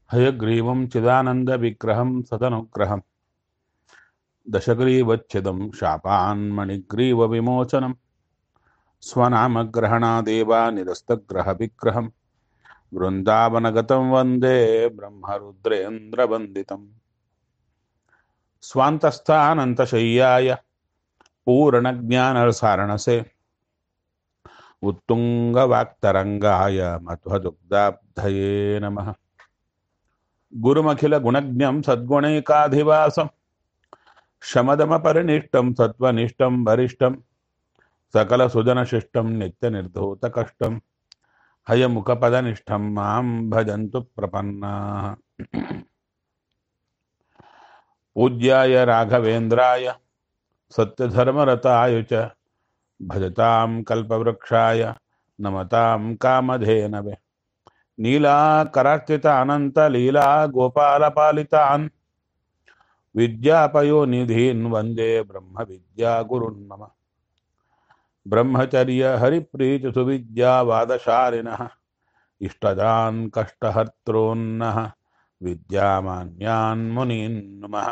हयग्रीवं चिदानन्दविग्रहं सदनुग्रहम् दशग्रीवच्छिदं शापान्मणिग्रीवविमोचनं स्वनामग्रहणादेवा निरस्तग्रहविग्रहं वृन्दावनगतं वन्दे ब्रह्मरुद्रेन्द्रवन्दितम् स्वान्तस्थानन्तशय्याय पूर्णज्ञानसारणसे उत्तुङ्गवाक्तरङ्गाय मध्वदुग्धाब्धये नमः गुरुमखिलगुणज्ञं सद्गुणैकाधिवासं शमदमपरिनिष्टं सत्त्वनिष्ठं वरिष्ठं सकलसुजनशिष्टं नित्यनिर्धूतकष्टं हयमुखपदनिष्ठं मां भजन्तु प्रपन्नाः पूज्याय राघवेन्द्राय सत्यधर्मरताय च भजतां कल्पवृक्षाय नमतां कामधेनवे नीलाकरार्चितानन्तलीला गोपालपालितान् विद्यापयोनिधीन् वन्दे ब्रह्मविद्यागुरुन् मम ब्रह्मचर्यहरिप्रीतिसुविद्यावादशालिनः इष्टदान् कष्टहर्त्रोन्नः विद्यामान्यान् मुनीन् नमः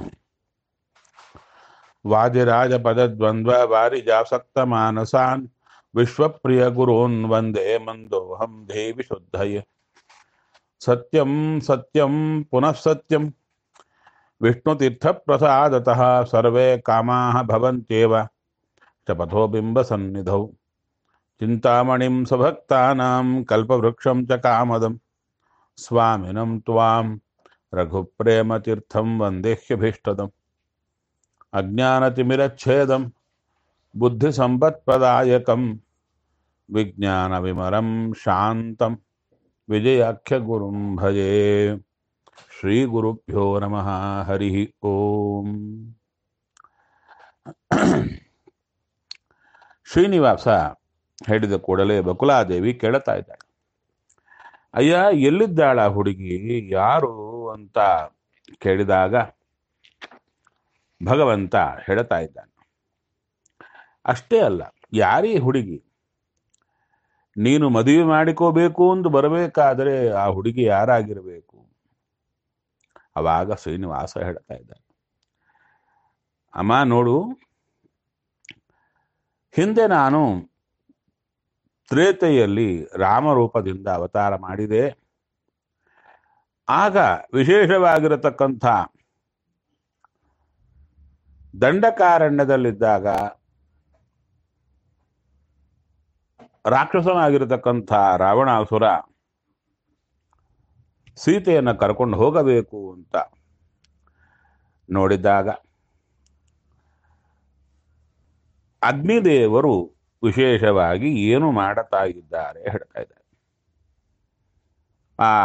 वादिराजपदद्वन्द्ववारिजासक्तमानसान् विश्वप्रियगुरून् वन्दे मन्दोऽहं देवि शुद्धये सत्यं सत्यं पुनः सत्यं विष्णुतीर्थप्रसादतः सर्वे कामाः भवन्त्येव शपथो बिम्बसन्निधौ चिन्तामणिं स्वभक्तानां कल्पवृक्षं च कामदं स्वामिनं त्वां रघुप्रेमतीर्थं वन्देह्यभीष्टदम् अज्ञानतिमिरच्छेदं बुद्धिसम्पत्प्रदायकं विज्ञानविमलं शान्तं विजयाख्यगुरुं भजे ಶ್ರೀಗುರುಭ್ಯೋ ನಮಃ ಹರಿ ಓಂ ಶ್ರೀನಿವಾಸ ಹೇಳಿದ ಕೂಡಲೇ ಬಕುಲಾದೇವಿ ಕೇಳುತ್ತಾ ಇದ್ದಾಳೆ ಅಯ್ಯ ಎಲ್ಲಿದ್ದಾಳ ಹುಡುಗಿ ಯಾರು ಅಂತ ಕೇಳಿದಾಗ ಭಗವಂತ ಹೇಳ್ತಾ ಇದ್ದಾನೆ ಅಷ್ಟೇ ಅಲ್ಲ ಯಾರೀ ಹುಡುಗಿ ನೀನು ಮದುವೆ ಮಾಡಿಕೋಬೇಕು ಎಂದು ಬರಬೇಕಾದರೆ ಆ ಹುಡುಗಿ ಯಾರಾಗಿರಬೇಕು ಅವಾಗ ಶ್ರೀನಿವಾಸ ಹೇಳ್ತಾ ಇದ್ದಾನೆ ಅಮ್ಮ ನೋಡು ಹಿಂದೆ ನಾನು ತ್ರೇತೆಯಲ್ಲಿ ರಾಮರೂಪದಿಂದ ಅವತಾರ ಮಾಡಿದೆ ಆಗ ವಿಶೇಷವಾಗಿರತಕ್ಕಂಥ ದಂಡಕಾರಣ್ಯದಲ್ಲಿದ್ದಾಗ ರಾಕ್ಷಸನಾಗಿರತಕ್ಕಂಥ ರಾವಣಾಸುರ ಸೀತೆಯನ್ನು ಕರ್ಕೊಂಡು ಹೋಗಬೇಕು ಅಂತ ನೋಡಿದಾಗ ಅಗ್ನಿದೇವರು ವಿಶೇಷವಾಗಿ ಏನು ಮಾಡುತ್ತಾ ಇದ್ದಾರೆ ಹೇಳ್ತಾ ಇದ್ದಾರೆ ಆ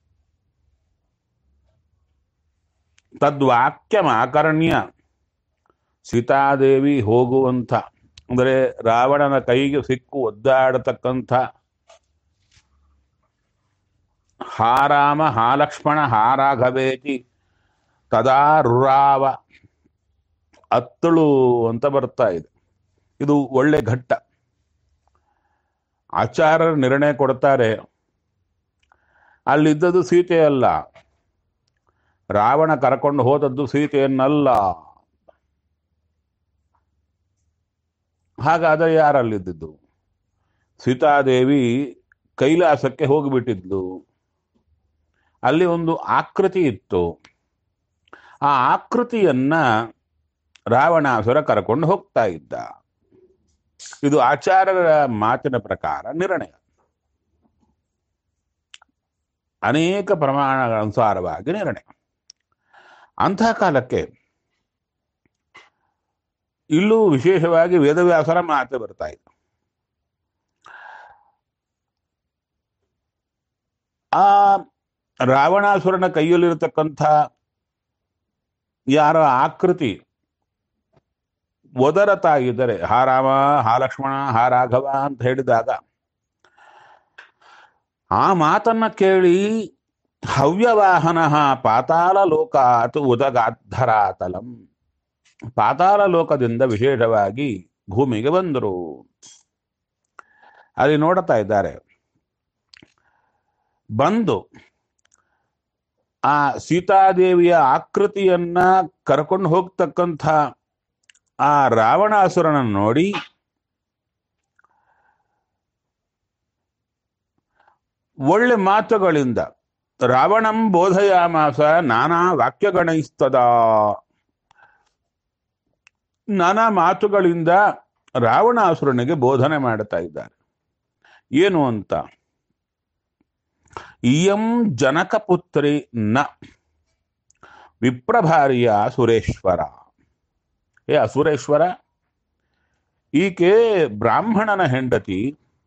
ತದ್ವಾಕ್ಯಮಾಕರ್ಣ್ಯ ಸೀತಾದೇವಿ ಹೋಗುವಂಥ ಅಂದರೆ ರಾವಣನ ಕೈಗೆ ಸಿಕ್ಕು ಒದ್ದಾಡತಕ್ಕಂಥ ಹಾರಾಮ ಹಾಲಕ್ಷ್ಮಣ ಹಾರಾಘವೇತಿ ತದಾ ರುರಾವ ಅತ್ತಳು ಅಂತ ಬರ್ತಾ ಇದೆ ಇದು ಒಳ್ಳೆ ಘಟ್ಟ ಆಚಾರ್ಯರು ನಿರ್ಣಯ ಕೊಡ್ತಾರೆ ಅಲ್ಲಿದ್ದದ್ದು ಸೀತೆ ಅಲ್ಲ ರಾವಣ ಕರ್ಕೊಂಡು ಹೋದದ್ದು ಸೀತೆಯನ್ನಲ್ಲ ಹಾಗಾದರೆ ಯಾರಲ್ಲಿದ್ದಿದ್ದು ಸೀತಾದೇವಿ ಕೈಲಾಸಕ್ಕೆ ಹೋಗಿಬಿಟ್ಟಿದ್ಲು ಅಲ್ಲಿ ಒಂದು ಆಕೃತಿ ಇತ್ತು ಆ ಆಕೃತಿಯನ್ನ ರಾವಣಾಸುರ ಕರ್ಕೊಂಡು ಹೋಗ್ತಾ ಇದ್ದ ಇದು ಆಚಾರ್ಯರ ಮಾತಿನ ಪ್ರಕಾರ ನಿರ್ಣಯ ಅನೇಕ ಪ್ರಮಾಣಗಳ ಅನುಸಾರವಾಗಿ ನಿರ್ಣಯ ಅಂತಹ ಕಾಲಕ್ಕೆ ಇಲ್ಲೂ ವಿಶೇಷವಾಗಿ ವೇದವ್ಯಾಸರ ಮಾತು ಬರ್ತಾ ಇದೆ ಆ ರಾವಣಾಸುರನ ಕೈಯಲ್ಲಿರತಕ್ಕಂಥ ಯಾರ ಆಕೃತಿ ಒದರತಾ ಇದ್ದರೆ ಹಾ ರಾಮ ಹಾ ಲಕ್ಷ್ಮಣ ಹಾ ರಾಘವ ಅಂತ ಹೇಳಿದಾಗ ಆ ಮಾತನ್ನ ಕೇಳಿ ಹವ್ಯವಾಹನ ಪಾತಾಳ ಲೋಕಾತ್ ಉದಗಾಧರಾತಲಂ ಪಾತಾಳ ಲೋಕದಿಂದ ವಿಶೇಷವಾಗಿ ಭೂಮಿಗೆ ಬಂದರು ಅಲ್ಲಿ ನೋಡ್ತಾ ಇದ್ದಾರೆ ಬಂದು ಆ ಸೀತಾದೇವಿಯ ಆಕೃತಿಯನ್ನ ಕರ್ಕೊಂಡು ಹೋಗ್ತಕ್ಕಂಥ ಆ ರಾವಣಾಸುರನನ್ನು ನೋಡಿ ಒಳ್ಳೆ ಮಾತುಗಳಿಂದ ರಾವಣಂ ಬೋಧಯಾಮಾಸ ನಾನಾ ವಾಕ್ಯಗಣೈಸ್ತದ ನಾನಾ ಮಾತುಗಳಿಂದ ರಾವಣಾಸುರನಿಗೆ ಬೋಧನೆ ಮಾಡ್ತಾ ಇದ್ದಾರೆ ಏನು ಅಂತ ಇಯಂ ಜನಕಪುತ್ರಿ ನ ವಿಪ್ರಭಾರಿಯ ಸುರೇಶ್ವರ ಏ ಅಸುರೇಶ್ವರ ಈಕೆ ಬ್ರಾಹ್ಮಣನ ಹೆಂಡತಿ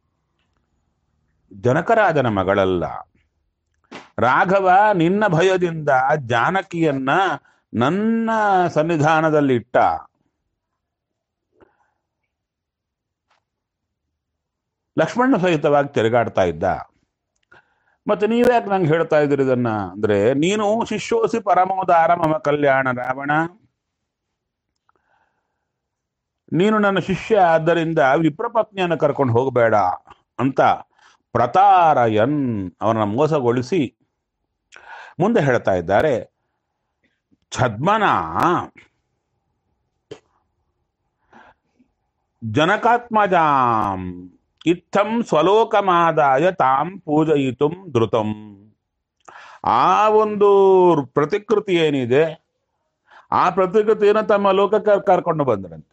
ಜನಕರಾಜನ ಮಗಳಲ್ಲ ರಾಘವ ನಿನ್ನ ಭಯದಿಂದ ಜಾನಕಿಯನ್ನ ನನ್ನ ಸನ್ನಿಧಾನದಲ್ಲಿಟ್ಟ ಲಕ್ಷ್ಮಣ ಸಹಿತವಾಗಿ ತಿರುಗಾಡ್ತಾ ಇದ್ದ ಮತ್ತೆ ನೀವ್ಯಾಕೆ ನಂಗೆ ಹೇಳ್ತಾ ಇದ್ದೀರಿ ಇದನ್ನ ಅಂದ್ರೆ ನೀನು ಶಿಷ್ಯೋಸಿ ಪರಮೋದಾರ ಮಮ ಕಲ್ಯಾಣ ರಾವಣ ನೀನು ನನ್ನ ಶಿಷ್ಯ ಆದ್ದರಿಂದ ವಿಪ್ರಪತ್ನಿಯನ್ನು ಕರ್ಕೊಂಡು ಹೋಗಬೇಡ ಅಂತ ಪ್ರತಾರಯನ್ ಅವನ ಮೋಸಗೊಳಿಸಿ ಮುಂದೆ ಹೇಳ್ತಾ ಇದ್ದಾರೆ ಛದ್ಮನ ಜನಕಾತ್ಮಜಾಂ ಇತ್ತಂ ಸ್ವಲೋಕಮಾದಾಯ ತಾಂ ಪೂಜಯಿತುಂ ಧೃತಂ ಆ ಒಂದು ಪ್ರತಿಕೃತಿ ಏನಿದೆ ಆ ಪ್ರತಿಕೃತಿಯನ್ನು ತಮ್ಮ ಲೋಕಕ್ಕೆ ಕರ್ಕೊಂಡು ಬಂದ್ರಂತೆ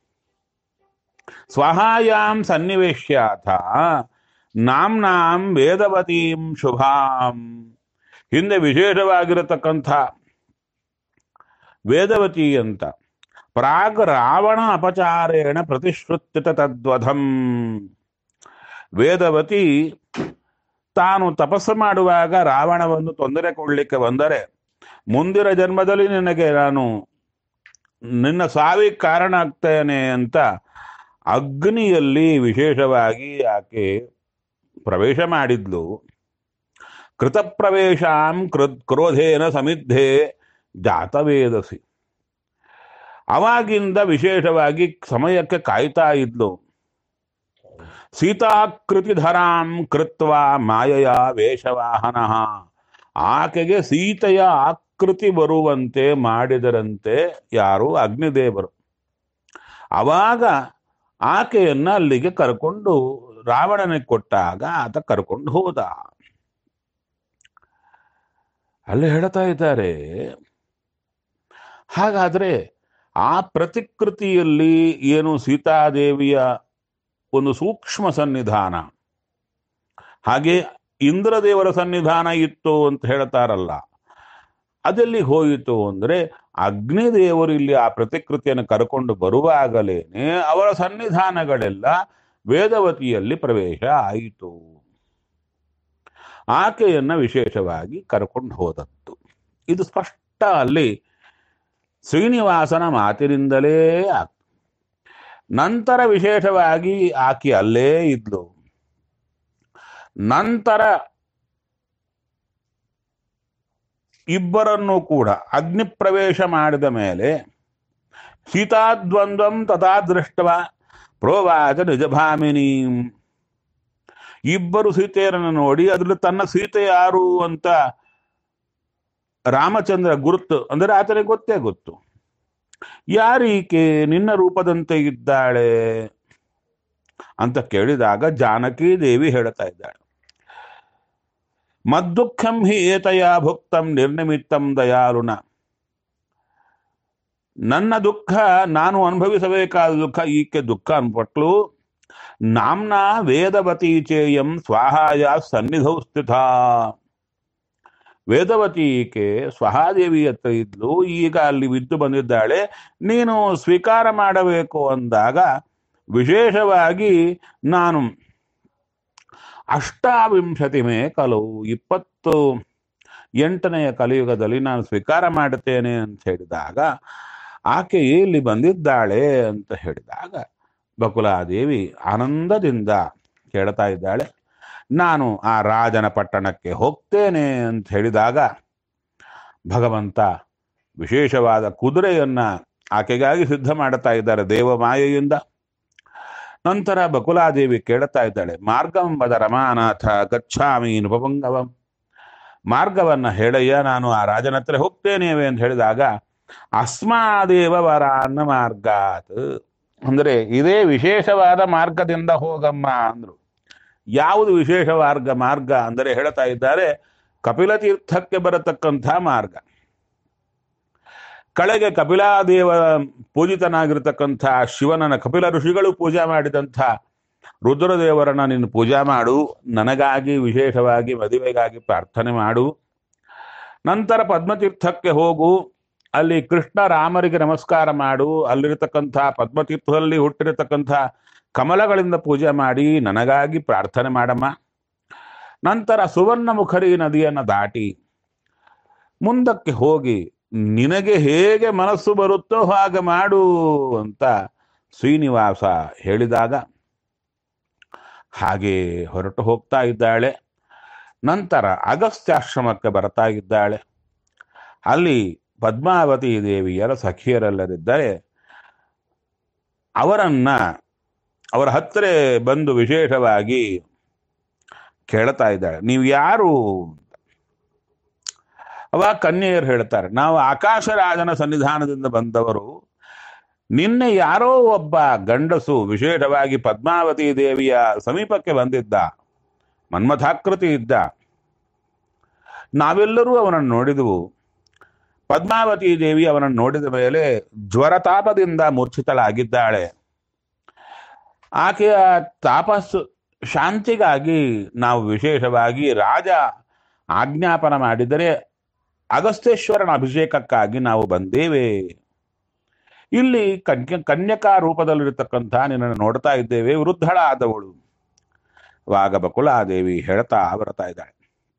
ಸ್ವಹಾಯಾಂ ಸನ್ನಿವೇಶ್ಯಾಥ ನಾಂನಾಂ ವೇದವತೀಂ ಶುಭಾಂ ಹಿಂದೆ ವಿಶೇಷವಾಗಿರತಕ್ಕಂಥ ವೇದವತಿ ಅಂತ ಪ್ರಾಗ್ ರಾವಣ ಅಪಚಾರೇಣ ಪ್ರತಿಶ್ರುತ್ಯತ ತದ್ವಧಂ ವೇದವತಿ ತಾನು ತಪಸ್ಸು ಮಾಡುವಾಗ ರಾವಣವನ್ನು ತೊಂದರೆ ಕೊಡಲಿಕ್ಕೆ ಬಂದರೆ ಮುಂದಿನ ಜನ್ಮದಲ್ಲಿ ನಿನಗೆ ನಾನು ನಿನ್ನ ಸಾವಿಗೆ ಕಾರಣ ಆಗ್ತೇನೆ ಅಂತ ಅಗ್ನಿಯಲ್ಲಿ ವಿಶೇಷವಾಗಿ ಆಕೆ ಪ್ರವೇಶ ಮಾಡಿದ್ಲು ಕೃತಪ್ರವೇಶಾಂ ಕೃತ್ ಕ್ರೋಧೇನ ಸಮಿದ್ಧೆ ಜಾತವೇದಸಿ ಅವಾಗಿಂದ ವಿಶೇಷವಾಗಿ ಸಮಯಕ್ಕೆ ಕಾಯ್ತಾ ಇದ್ಲು ಸೀತಾಕೃತಿಧರಾಂ ಕೃತ್ವ ಮಾಯಯ ವೇಷವಾಹನ ಆಕೆಗೆ ಸೀತೆಯ ಆಕೃತಿ ಬರುವಂತೆ ಮಾಡಿದರಂತೆ ಯಾರು ಅಗ್ನಿದೇವರು ಅವಾಗ ಆಕೆಯನ್ನ ಅಲ್ಲಿಗೆ ಕರ್ಕೊಂಡು ರಾವಣನಿಗೆ ಕೊಟ್ಟಾಗ ಆತ ಕರ್ಕೊಂಡು ಹೋದ ಅಲ್ಲಿ ಹೇಳ್ತಾ ಇದ್ದಾರೆ ಹಾಗಾದ್ರೆ ಆ ಪ್ರತಿಕೃತಿಯಲ್ಲಿ ಏನು ಸೀತಾದೇವಿಯ ಒಂದು ಸೂಕ್ಷ್ಮ ಸನ್ನಿಧಾನ ಹಾಗೆ ಇಂದ್ರದೇವರ ಸನ್ನಿಧಾನ ಇತ್ತು ಅಂತ ಹೇಳ್ತಾರಲ್ಲ ಅದೆಲ್ಲಿ ಹೋಯಿತು ಅಂದ್ರೆ ಅಗ್ನಿದೇವರು ಇಲ್ಲಿ ಆ ಪ್ರತಿಕೃತಿಯನ್ನು ಕರ್ಕೊಂಡು ಬರುವಾಗಲೇನೆ ಅವರ ಸನ್ನಿಧಾನಗಳೆಲ್ಲ ವೇದವತಿಯಲ್ಲಿ ಪ್ರವೇಶ ಆಯಿತು ಆಕೆಯನ್ನ ವಿಶೇಷವಾಗಿ ಕರ್ಕೊಂಡು ಹೋದದ್ದು ಇದು ಸ್ಪಷ್ಟ ಅಲ್ಲಿ ಶ್ರೀನಿವಾಸನ ಮಾತಿನಿಂದಲೇ ಆಗ್ತದೆ ನಂತರ ವಿಶೇಷವಾಗಿ ಆಕೆ ಅಲ್ಲೇ ಇದ್ಲು ನಂತರ ಇಬ್ಬರನ್ನು ಕೂಡ ಅಗ್ನಿ ಪ್ರವೇಶ ಮಾಡಿದ ಮೇಲೆ ಸೀತಾದ್ವಂದ್ವಂ ತಥಾ ದೃಷ್ಟವ ಪ್ರೋವಾಚ ನಿಜಭಾಮಿನಿ ಇಬ್ಬರು ಸೀತೆಯರನ್ನು ನೋಡಿ ಅದ್ರಲ್ಲಿ ತನ್ನ ಸೀತೆ ಯಾರು ಅಂತ ರಾಮಚಂದ್ರ ಗುರುತು ಅಂದರೆ ಆತನಿಗೆ ಗೊತ್ತೇ ಗೊತ್ತು ಯಾರೀಕೆ ನಿನ್ನ ರೂಪದಂತೆ ಇದ್ದಾಳೆ ಅಂತ ಕೇಳಿದಾಗ ಜಾನಕಿ ದೇವಿ ಹೇಳ್ತಾ ಇದ್ದಾಳೆ ಮದ್ದುಃಖಂ ಹಿ ಏತಯ ಭುಕ್ತಂ ನಿರ್ನಿಮಿತ್ತಂ ದಯಾಳುನ ನನ್ನ ದುಃಖ ನಾನು ಅನುಭವಿಸಬೇಕಾದ ದುಃಖ ಈಕೆ ದುಃಖ ಅನ್ಪಟ್ಲು ನಾಮ್ನ ವೇದವತಿ ಚೇಯಂ ಸ್ವಾಹಾಯ ಸನ್ನಿಧೌ ಸ್ಥಿತ ವೇದವತಿ ಈಕೆ ಸ್ವಹಾದೇವಿ ಹತ್ರ ಇದ್ಲು ಈಗ ಅಲ್ಲಿ ಬಿದ್ದು ಬಂದಿದ್ದಾಳೆ ನೀನು ಸ್ವೀಕಾರ ಮಾಡಬೇಕು ಅಂದಾಗ ವಿಶೇಷವಾಗಿ ನಾನು ಅಷ್ಟಾವಿಂಶತಿ ಮೇ ಕಲವು ಇಪ್ಪತ್ತು ಎಂಟನೆಯ ಕಲಿಯುಗದಲ್ಲಿ ನಾನು ಸ್ವೀಕಾರ ಮಾಡುತ್ತೇನೆ ಅಂತ ಹೇಳಿದಾಗ ಆಕೆ ಇಲ್ಲಿ ಬಂದಿದ್ದಾಳೆ ಅಂತ ಹೇಳಿದಾಗ ಬಕುಲಾದೇವಿ ಆನಂದದಿಂದ ಕೇಳ್ತಾ ಇದ್ದಾಳೆ ನಾನು ಆ ರಾಜನ ಪಟ್ಟಣಕ್ಕೆ ಹೋಗ್ತೇನೆ ಅಂತ ಹೇಳಿದಾಗ ಭಗವಂತ ವಿಶೇಷವಾದ ಕುದುರೆಯನ್ನ ಆಕೆಗಾಗಿ ಸಿದ್ಧ ಮಾಡುತ್ತಾ ಇದ್ದಾರೆ ದೇವಮಾಯೆಯಿಂದ ನಂತರ ಬಕುಲಾದೇವಿ ಕೇಳುತ್ತಾ ಇದ್ದಾಳೆ ಮಾರ್ಗಂ ವದ ರಮಾನಾಥ ಗಚ್ಛಾಮಿ ನೃಪಪುಂಗವಂ ಮಾರ್ಗವನ್ನ ಹೇಳಯ್ಯ ನಾನು ಆ ರಾಜನ ಹತ್ರ ಹೋಗ್ತೇನೆವೆ ಅಂತ ಹೇಳಿದಾಗ ಅಸ್ಮಾದೇವ ವರಾನ್ನ ಮಾರ್ಗಾತ್ ಅಂದ್ರೆ ಇದೇ ವಿಶೇಷವಾದ ಮಾರ್ಗದಿಂದ ಹೋಗಮ್ಮ ಅಂದ್ರು ಯಾವುದು ವಿಶೇಷ ಮಾರ್ಗ ಮಾರ್ಗ ಅಂದರೆ ಹೇಳ್ತಾ ಇದ್ದಾರೆ ಕಪಿಲ ತೀರ್ಥಕ್ಕೆ ಬರತಕ್ಕಂಥ ಮಾರ್ಗ ಕಳೆಗೆ ಕಪಿಲಾದೇವ ಪೂಜಿತನಾಗಿರ್ತಕ್ಕಂಥ ಶಿವನನ್ನ ಕಪಿಲ ಋಷಿಗಳು ಪೂಜೆ ಮಾಡಿದಂಥ ರುದ್ರದೇವರನ್ನ ನೀನು ಪೂಜೆ ಮಾಡು ನನಗಾಗಿ ವಿಶೇಷವಾಗಿ ಮದುವೆಗಾಗಿ ಪ್ರಾರ್ಥನೆ ಮಾಡು ನಂತರ ಪದ್ಮತೀರ್ಥಕ್ಕೆ ಹೋಗು ಅಲ್ಲಿ ಕೃಷ್ಣ ರಾಮರಿಗೆ ನಮಸ್ಕಾರ ಮಾಡು ಅಲ್ಲಿರತಕ್ಕಂಥ ಪದ್ಮತೀರ್ಥದಲ್ಲಿ ಹುಟ್ಟಿರತಕ್ಕಂಥ ಕಮಲಗಳಿಂದ ಪೂಜೆ ಮಾಡಿ ನನಗಾಗಿ ಪ್ರಾರ್ಥನೆ ಮಾಡಮ್ಮ ನಂತರ ಸುವರ್ಣ ಮುಖರಿ ನದಿಯನ್ನು ದಾಟಿ ಮುಂದಕ್ಕೆ ಹೋಗಿ ನಿನಗೆ ಹೇಗೆ ಮನಸ್ಸು ಬರುತ್ತೋ ಹಾಗೆ ಮಾಡು ಅಂತ ಶ್ರೀನಿವಾಸ ಹೇಳಿದಾಗ ಹಾಗೆ ಹೊರಟು ಹೋಗ್ತಾ ಇದ್ದಾಳೆ ನಂತರ ಅಗಸ್ತ್ಯಾಶ್ರಮಕ್ಕೆ ಬರ್ತಾ ಇದ್ದಾಳೆ ಅಲ್ಲಿ ಪದ್ಮಾವತಿ ದೇವಿಯರ ಸಖಿಯರೆಲ್ಲರಿದ್ದರೆ ಅವರನ್ನ ಅವರ ಹತ್ತಿರ ಬಂದು ವಿಶೇಷವಾಗಿ ಕೇಳ್ತಾ ಇದ್ದಾಳೆ ನೀವು ಯಾರು ಅವಾಗ ಕನ್ಯೆಯರು ಹೇಳ್ತಾರೆ ನಾವು ಆಕಾಶರಾಜನ ಸನ್ನಿಧಾನದಿಂದ ಬಂದವರು ನಿನ್ನೆ ಯಾರೋ ಒಬ್ಬ ಗಂಡಸು ವಿಶೇಷವಾಗಿ ಪದ್ಮಾವತಿ ದೇವಿಯ ಸಮೀಪಕ್ಕೆ ಬಂದಿದ್ದ ಮನ್ಮಥಾಕೃತಿ ಇದ್ದ ನಾವೆಲ್ಲರೂ ಅವನನ್ನು ನೋಡಿದವು ಪದ್ಮಾವತಿ ದೇವಿ ಅವನನ್ನು ನೋಡಿದ ಮೇಲೆ ಜ್ವರತಾಪದಿಂದ ಮೂರ್ಛಿತಳಾಗಿದ್ದಾಳೆ ಆಕೆಯ ತಾಪಸ್ಸು ಶಾಂತಿಗಾಗಿ ನಾವು ವಿಶೇಷವಾಗಿ ರಾಜ ಆಜ್ಞಾಪನ ಮಾಡಿದರೆ ಅಗಸ್ತೇಶ್ವರನ ಅಭಿಷೇಕಕ್ಕಾಗಿ ನಾವು ಬಂದೇವೆ ಇಲ್ಲಿ ಕನ್ಯ ಕನ್ಯಕಾ ರೂಪದಲ್ಲಿರತಕ್ಕಂಥ ನಿನ್ನನ್ನು ನೋಡ್ತಾ ಇದ್ದೇವೆ ವೃದ್ಧಳಾದವಳು ವಾಗ ಬಕುಲಾದೇವಿ ಹೇಳ್ತಾ ಬರ್ತಾ ಇದ್ದಾಳೆ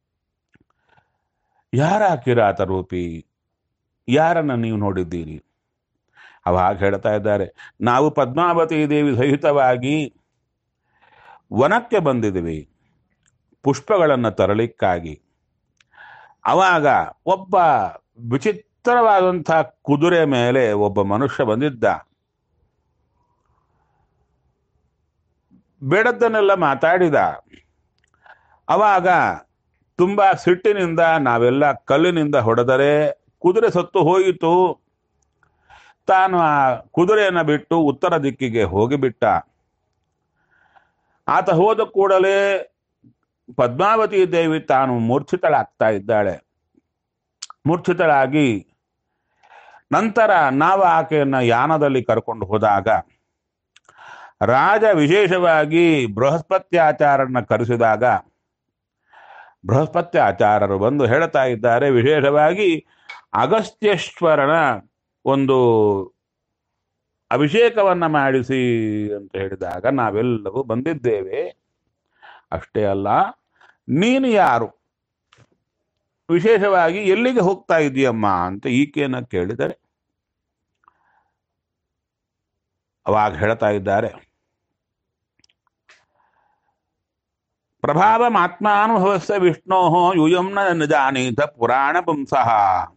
ಯಾರ ಕಿರಾತ ರೂಪಿ ಯಾರನ್ನ ನೀವು ನೋಡಿದ್ದೀರಿ ಅವಾಗ ಹೇಳ್ತಾ ಇದ್ದಾರೆ ನಾವು ಪದ್ಮಾವತಿ ದೇವಿ ಸಹಿತವಾಗಿ ವನಕ್ಕೆ ಬಂದಿದ್ದೀವಿ ಪುಷ್ಪಗಳನ್ನು ತರಲಿಕ್ಕಾಗಿ ಅವಾಗ ಒಬ್ಬ ವಿಚಿತ್ರವಾದಂಥ ಕುದುರೆ ಮೇಲೆ ಒಬ್ಬ ಮನುಷ್ಯ ಬಂದಿದ್ದ ಬೇಡದ್ದನ್ನೆಲ್ಲ ಮಾತಾಡಿದ ಅವಾಗ ತುಂಬಾ ಸಿಟ್ಟಿನಿಂದ ನಾವೆಲ್ಲ ಕಲ್ಲಿನಿಂದ ಹೊಡೆದರೆ ಕುದುರೆ ಸತ್ತು ಹೋಯಿತು ತಾನು ಆ ಕುದುರೆಯನ್ನು ಬಿಟ್ಟು ಉತ್ತರ ದಿಕ್ಕಿಗೆ ಹೋಗಿಬಿಟ್ಟ ಆತ ಹೋದ ಕೂಡಲೇ ಪದ್ಮಾವತಿ ದೇವಿ ತಾನು ಮೂರ್ಛಿತಳಾಗ್ತಾ ಇದ್ದಾಳೆ ಮೂರ್ಛಿತಳಾಗಿ ನಂತರ ನಾವು ಆಕೆಯನ್ನ ಯಾನದಲ್ಲಿ ಕರ್ಕೊಂಡು ಹೋದಾಗ ರಾಜ ವಿಶೇಷವಾಗಿ ಬೃಹಸ್ಪತ್ಯಾಚಾರನ್ನ ಕರೆಸಿದಾಗ ಬೃಹಸ್ಪತ್ಯಾಚಾರರು ಬಂದು ಹೇಳ್ತಾ ಇದ್ದಾರೆ ವಿಶೇಷವಾಗಿ ಅಗಸ್ತ್ಯೇಶ್ವರನ ಒಂದು ಅಭಿಷೇಕವನ್ನ ಮಾಡಿಸಿ ಅಂತ ಹೇಳಿದಾಗ ನಾವೆಲ್ಲವೂ ಬಂದಿದ್ದೇವೆ ಅಷ್ಟೇ ಅಲ್ಲ ನೀನು ಯಾರು ವಿಶೇಷವಾಗಿ ಎಲ್ಲಿಗೆ ಹೋಗ್ತಾ ಇದೀಯಮ್ಮ ಅಂತ ಈಕೆಯನ್ನ ಕೇಳಿದರೆ ಅವಾಗ ಹೇಳ್ತಾ ಇದ್ದಾರೆ ಪ್ರಭಾವಮಾತ್ಮಾನುಭವಸ್ಯ ವಿಷ್ಣೋ ಯೂಯಂ ನ ಜಾನೀತ ಪುರಾಣ ಪುಂಸಃ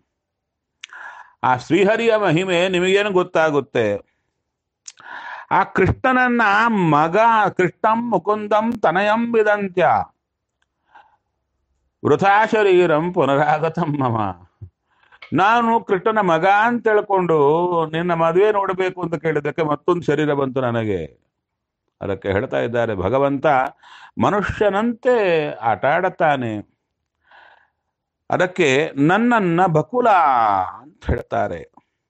ಆ ಶ್ರೀಹರಿಯ ಮಹಿಮೆ ನಿಮಗೇನು ಗೊತ್ತಾಗುತ್ತೆ ಆ ಕೃಷ್ಣನನ್ನ ಮಗ ಕೃಷ್ಣಂ ಮುಕುಂದಂ ತನಯಂ ವಿದಂತ್ಯ ವೃಥಾ ಶರೀರಂ ಪುನರಾಗತಂ ಮಮ ನಾನು ಕೃಷ್ಣನ ಮಗ ಅಂತ ತಿಳ್ಕೊಂಡು ನಿನ್ನ ಮದುವೆ ನೋಡಬೇಕು ಅಂತ ಕೇಳಿದ್ದಕ್ಕೆ ಮತ್ತೊಂದು ಶರೀರ ಬಂತು ನನಗೆ ಅದಕ್ಕೆ ಹೇಳ್ತಾ ಇದ್ದಾರೆ ಭಗವಂತ ಮನುಷ್ಯನಂತೆ ಆಟ ಆಡುತ್ತಾನೆ ಅದಕ್ಕೆ ನನ್ನನ್ನ ಬಕುಲ ಅಂತ ಹೇಳ್ತಾರೆ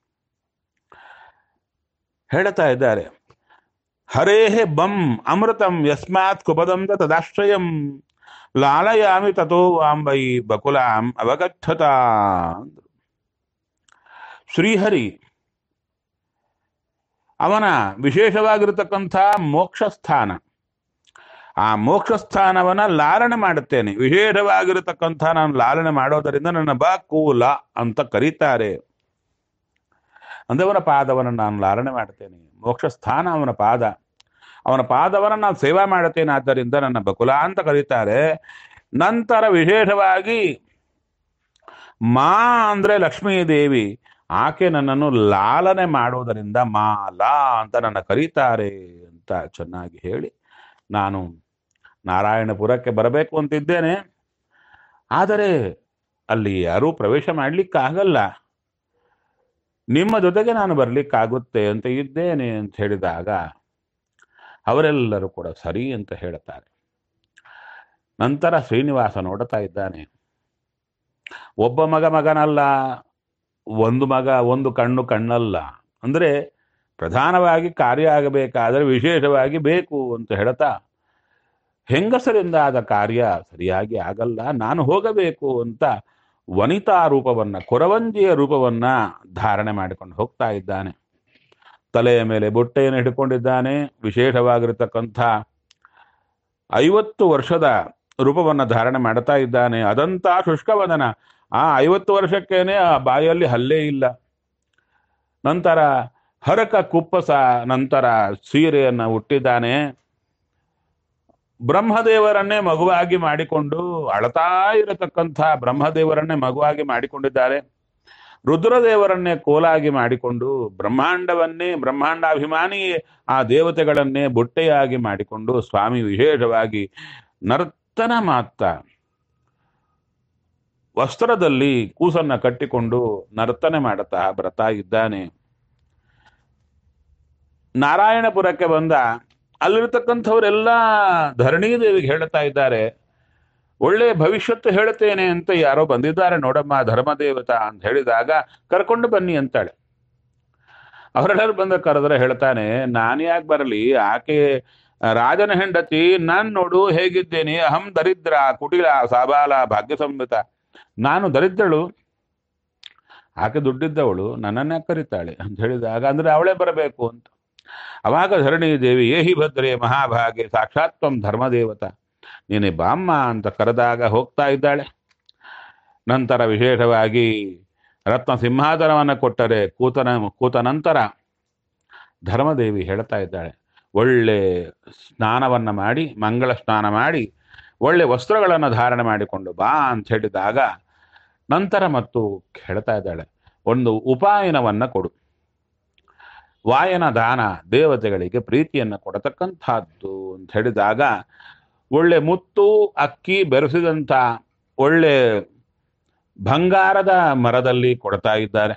ಹೇಳ್ತಾ ಇದ್ದಾರೆ ಹರೇಹೆ ಬಂ ಅಮೃತಂ ಯಸ್ಮಾತ್ ಕುಪದಂದ ತದಾಶ್ರಯಂ ಲಾಲಯಾಮಿ ತಥೋ ವಾಂಬೈ ಬಕುಲಾಂ ಅವಗಚ್ಚತ ಅಂದ್ರು ಶ್ರೀಹರಿ ಅವನ ವಿಶೇಷವಾಗಿರತಕ್ಕಂಥ ಮೋಕ್ಷ ಸ್ಥಾನ ಆ ಮೋಕ್ಷ ಸ್ಥಾನವನ್ನ ಲಾಲನೆ ಮಾಡುತ್ತೇನೆ ವಿಶೇಷವಾಗಿರತಕ್ಕಂಥ ನಾನು ಲಾಲನೆ ಮಾಡೋದರಿಂದ ನನ್ನ ಬಕೂಲ ಅಂತ ಕರೀತಾರೆ ಅಂದ್ರೆ ಅವನ ಪಾದವನ್ನು ನಾನು ಲಾಲನೆ ಮಾಡ್ತೇನೆ ಮೋಕ್ಷ ಸ್ಥಾನ ಅವನ ಪಾದ ಅವನ ಪಾದವನ್ನು ನಾನು ಸೇವಾ ಮಾಡುತ್ತೇನೆ ಆದ್ದರಿಂದ ನನ್ನ ಬಕುಲ ಅಂತ ಕರೀತಾರೆ ನಂತರ ವಿಶೇಷವಾಗಿ ಮಾ ಅಂದ್ರೆ ಲಕ್ಷ್ಮೀ ದೇವಿ ಆಕೆ ನನ್ನನ್ನು ಲಾಲನೆ ಮಾಡೋದರಿಂದ ಮಾಲಾ ಅಂತ ನನ್ನ ಕರೀತಾರೆ ಅಂತ ಚೆನ್ನಾಗಿ ಹೇಳಿ ನಾನು ನಾರಾಯಣಪುರಕ್ಕೆ ಬರಬೇಕು ಅಂತಿದ್ದೇನೆ ಆದರೆ ಅಲ್ಲಿ ಯಾರೂ ಪ್ರವೇಶ ಮಾಡ್ಲಿಕ್ಕಾಗಲ್ಲ ನಿಮ್ಮ ಜೊತೆಗೆ ನಾನು ಬರ್ಲಿಕ್ಕಾಗುತ್ತೆ ಅಂತ ಇದ್ದೇನೆ ಅಂತ ಹೇಳಿದಾಗ ಅವರೆಲ್ಲರೂ ಕೂಡ ಸರಿ ಅಂತ ಹೇಳ್ತಾರೆ ನಂತರ ಶ್ರೀನಿವಾಸ ನೋಡ್ತಾ ಇದ್ದಾನೆ ಒಬ್ಬ ಮಗ ಮಗನಲ್ಲ ಒಂದು ಮಗ ಒಂದು ಕಣ್ಣು ಕಣ್ಣಲ್ಲ ಅಂದರೆ ಪ್ರಧಾನವಾಗಿ ಕಾರ್ಯ ಆಗಬೇಕಾದರೆ ವಿಶೇಷವಾಗಿ ಬೇಕು ಅಂತ ಹೇಳ್ತಾ ಹೆಂಗಸರಿಂದ ಆದ ಕಾರ್ಯ ಸರಿಯಾಗಿ ಆಗಲ್ಲ ನಾನು ಹೋಗಬೇಕು ಅಂತ ವನಿತಾ ರೂಪವನ್ನ ಕೊರವಂಜಿಯ ರೂಪವನ್ನ ಧಾರಣೆ ಮಾಡಿಕೊಂಡು ಹೋಗ್ತಾ ಇದ್ದಾನೆ ತಲೆಯ ಮೇಲೆ ಬೊಟ್ಟೆಯನ್ನು ಹಿಡ್ಕೊಂಡಿದ್ದಾನೆ ವಿಶೇಷವಾಗಿರತಕ್ಕಂಥ ಐವತ್ತು ವರ್ಷದ ರೂಪವನ್ನು ಧಾರಣೆ ಮಾಡ್ತಾ ಇದ್ದಾನೆ ಅದಂತ ಶುಷ್ಕವದನ ಆ ಐವತ್ತು ವರ್ಷಕ್ಕೇನೆ ಆ ಬಾಯಲ್ಲಿ ಹಲ್ಲೆ ಇಲ್ಲ ನಂತರ ಹರಕ ಕುಪ್ಪಸ ನಂತರ ಸೀರೆಯನ್ನು ಹುಟ್ಟಿದ್ದಾನೆ ಬ್ರಹ್ಮದೇವರನ್ನೇ ಮಗುವಾಗಿ ಮಾಡಿಕೊಂಡು ಅಳತಾ ಇರತಕ್ಕಂಥ ಬ್ರಹ್ಮದೇವರನ್ನೇ ಮಗುವಾಗಿ ಮಾಡಿಕೊಂಡಿದ್ದಾರೆ ರುದ್ರದೇವರನ್ನೇ ಕೋಲಾಗಿ ಮಾಡಿಕೊಂಡು ಬ್ರಹ್ಮಾಂಡವನ್ನೇ ಬ್ರಹ್ಮಾಂಡಾಭಿಮಾನಿ ಆ ದೇವತೆಗಳನ್ನೇ ಬುಟ್ಟೆಯಾಗಿ ಮಾಡಿಕೊಂಡು ಸ್ವಾಮಿ ವಿಶೇಷವಾಗಿ ನರ್ತನ ಮಾತ್ತ ವಸ್ತ್ರದಲ್ಲಿ ಕೂಸನ್ನ ಕಟ್ಟಿಕೊಂಡು ನರ್ತನೆ ಮಾಡುತ್ತಾ ಬರ್ತಾ ಇದ್ದಾನೆ ನಾರಾಯಣಪುರಕ್ಕೆ ಬಂದ ಅಲ್ಲಿರ್ತಕ್ಕಂಥವರೆಲ್ಲ ಧರಣಿ ದೇವಿಗೆ ಹೇಳ್ತಾ ಇದ್ದಾರೆ ಒಳ್ಳೆ ಭವಿಷ್ಯತ್ತು ಹೇಳ್ತೇನೆ ಅಂತ ಯಾರೋ ಬಂದಿದ್ದಾರೆ ನೋಡಮ್ಮ ಧರ್ಮದೇವತಾ ಅಂತ ಹೇಳಿದಾಗ ಕರ್ಕೊಂಡು ಬನ್ನಿ ಅಂತಾಳೆ ಅವರೆಲ್ಲರೂ ಬಂದ ಕರೆದ್ರೆ ಹೇಳ್ತಾನೆ ನಾನು ಯಾಕೆ ಬರಲಿ ಆಕೆ ರಾಜನ ಹೆಂಡತಿ ನಾನ್ ನೋಡು ಹೇಗಿದ್ದೇನೆ ಅಹಂ ದರಿದ್ರ ಕುಟಿಲ ಸಾಬಾಲ ಭಾಗ್ಯ ಸಂಹಿತ ನಾನು ದರಿದ್ರಳು ಆಕೆ ದುಡ್ಡಿದ್ದವಳು ನನ್ನನ್ನೇ ಕರೀತಾಳೆ ಅಂತ ಹೇಳಿದಾಗ ಅಂದ್ರೆ ಅವಳೇ ಬರಬೇಕು ಅಂತ ಅವಾಗ ಧರಣಿ ದೇವಿ ಏಹಿ ಭದ್ರೆ ಮಹಾಭಾಗೆ ಸಾಕ್ಷಾತ್ವಂ ಧರ್ಮದೇವತ ನೀನೆ ಬಾಮ್ಮ ಅಂತ ಕರೆದಾಗ ಹೋಗ್ತಾ ಇದ್ದಾಳೆ ನಂತರ ವಿಶೇಷವಾಗಿ ರತ್ನ ಸಿಂಹಾಸನವನ್ನು ಕೊಟ್ಟರೆ ಕೂತನ ಕೂತ ನಂತರ ಧರ್ಮದೇವಿ ಹೇಳ್ತಾ ಇದ್ದಾಳೆ ಒಳ್ಳೆ ಸ್ನಾನವನ್ನು ಮಾಡಿ ಮಂಗಳ ಸ್ನಾನ ಮಾಡಿ ಒಳ್ಳೆ ವಸ್ತ್ರಗಳನ್ನು ಧಾರಣೆ ಮಾಡಿಕೊಂಡು ಬಾ ಅಂತ ಹೇಳಿದಾಗ ನಂತರ ಮತ್ತು ಹೇಳ್ತಾ ಇದ್ದಾಳೆ ಒಂದು ಉಪಾಯನವನ್ನ ಕೊಡು ವಾಯನ ದಾನ ದೇವತೆಗಳಿಗೆ ಪ್ರೀತಿಯನ್ನು ಕೊಡತಕ್ಕಂಥದ್ದು ಅಂತ ಹೇಳಿದಾಗ ಒಳ್ಳೆ ಮುತ್ತು ಅಕ್ಕಿ ಬೆರೆಸಿದಂಥ ಒಳ್ಳೆ ಬಂಗಾರದ ಮರದಲ್ಲಿ ಕೊಡ್ತಾ ಇದ್ದಾರೆ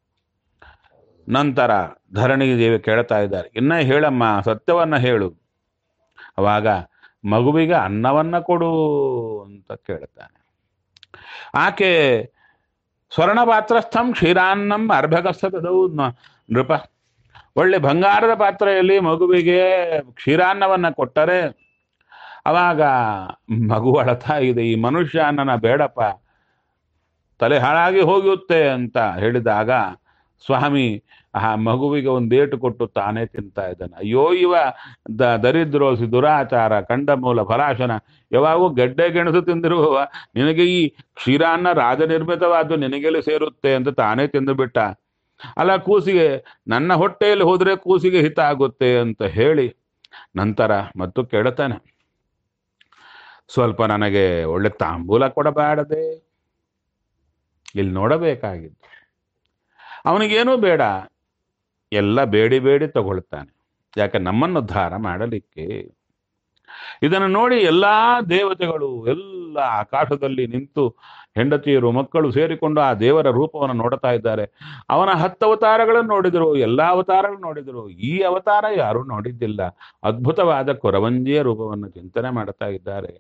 ನಂತರ ಧರಣಿ ದೇವಿ ಕೇಳ್ತಾ ಇದ್ದಾರೆ ಇನ್ನ ಹೇಳಮ್ಮ ಸತ್ಯವನ್ನ ಹೇಳು ಅವಾಗ ಮಗುವಿಗೆ ಅನ್ನವನ್ನ ಕೊಡು ಅಂತ ಕೇಳ್ತಾನೆ ಆಕೆ ಸ್ವರ್ಣ ಪಾತ್ರಸ್ಥಂ ಕ್ಷೀರಾನ್ನಂ ಅರ್ಭಕಸ್ಥದವು ನೃಪ ಒಳ್ಳೆ ಬಂಗಾರದ ಪಾತ್ರೆಯಲ್ಲಿ ಮಗುವಿಗೆ ಕ್ಷೀರಾನ್ನವನ್ನ ಕೊಟ್ಟರೆ ಅವಾಗ ಮಗು ಅಳತಾ ಇದೆ ಈ ಮನುಷ್ಯ ನನ್ನ ಬೇಡಪ್ಪ ತಲೆ ಹಾಳಾಗಿ ಹೋಗುತ್ತೆ ಅಂತ ಹೇಳಿದಾಗ ಸ್ವಾಮಿ ಆ ಮಗುವಿಗೆ ಒಂದು ಏಟು ಕೊಟ್ಟು ತಾನೇ ತಿಂತಾ ಇದ್ದಾನೆ ಅಯ್ಯೋ ಇವ ದ ದರಿದ್ರೋಸಿ ದುರಾಚಾರ ಕಂಡಮೂಲ ಫಲಾಶನ ಯಾವಾಗೂ ಗೆಡ್ಡೆ ಗೆಣಸು ತಿಂದಿರುವವ ನಿನಗೆ ಈ ಕ್ಷೀರಾನ್ನ ರಾಜನಿರ್ಮಿತವಾದ್ದು ನಿನಗೆಲ್ಲಿ ಸೇರುತ್ತೆ ಅಂತ ತಾನೇ ತಿಂದು ಬಿಟ್ಟ ಅಲ್ಲ ಕೂಸಿಗೆ ನನ್ನ ಹೊಟ್ಟೆಯಲ್ಲಿ ಹೋದ್ರೆ ಕೂಸಿಗೆ ಹಿತ ಆಗುತ್ತೆ ಅಂತ ಹೇಳಿ ನಂತರ ಮತ್ತು ಕೇಳುತ್ತಾನೆ ಸ್ವಲ್ಪ ನನಗೆ ಒಳ್ಳೆ ತಾಂಬೂಲ ಕೊಡಬಾರದೆ ಇಲ್ಲಿ ನೋಡಬೇಕಾಗಿದ್ದು ಅವನಿಗೇನೂ ಬೇಡ ಎಲ್ಲ ಬೇಡಿ ಬೇಡಿ ತಗೊಳ್ತಾನೆ ಯಾಕೆ ನಮ್ಮನ್ನು ಉದ್ಧಾರ ಮಾಡಲಿಕ್ಕೆ ಇದನ್ನು ನೋಡಿ ಎಲ್ಲಾ ದೇವತೆಗಳು ಎಲ್ಲ ಆಕಾಶದಲ್ಲಿ ನಿಂತು ಹೆಂಡತಿಯರು ಮಕ್ಕಳು ಸೇರಿಕೊಂಡು ಆ ದೇವರ ರೂಪವನ್ನು ನೋಡ್ತಾ ಇದ್ದಾರೆ ಅವನ ಹತ್ತು ಅವತಾರಗಳನ್ನು ನೋಡಿದರು ಎಲ್ಲಾ ಅವತಾರಗಳು ನೋಡಿದರು ಈ ಅವತಾರ ಯಾರೂ ನೋಡಿದ್ದಿಲ್ಲ ಅದ್ಭುತವಾದ ಕೊರವಂಜಿಯ ರೂಪವನ್ನು ಚಿಂತನೆ ಮಾಡ್ತಾ ಇದ್ದಾರೆ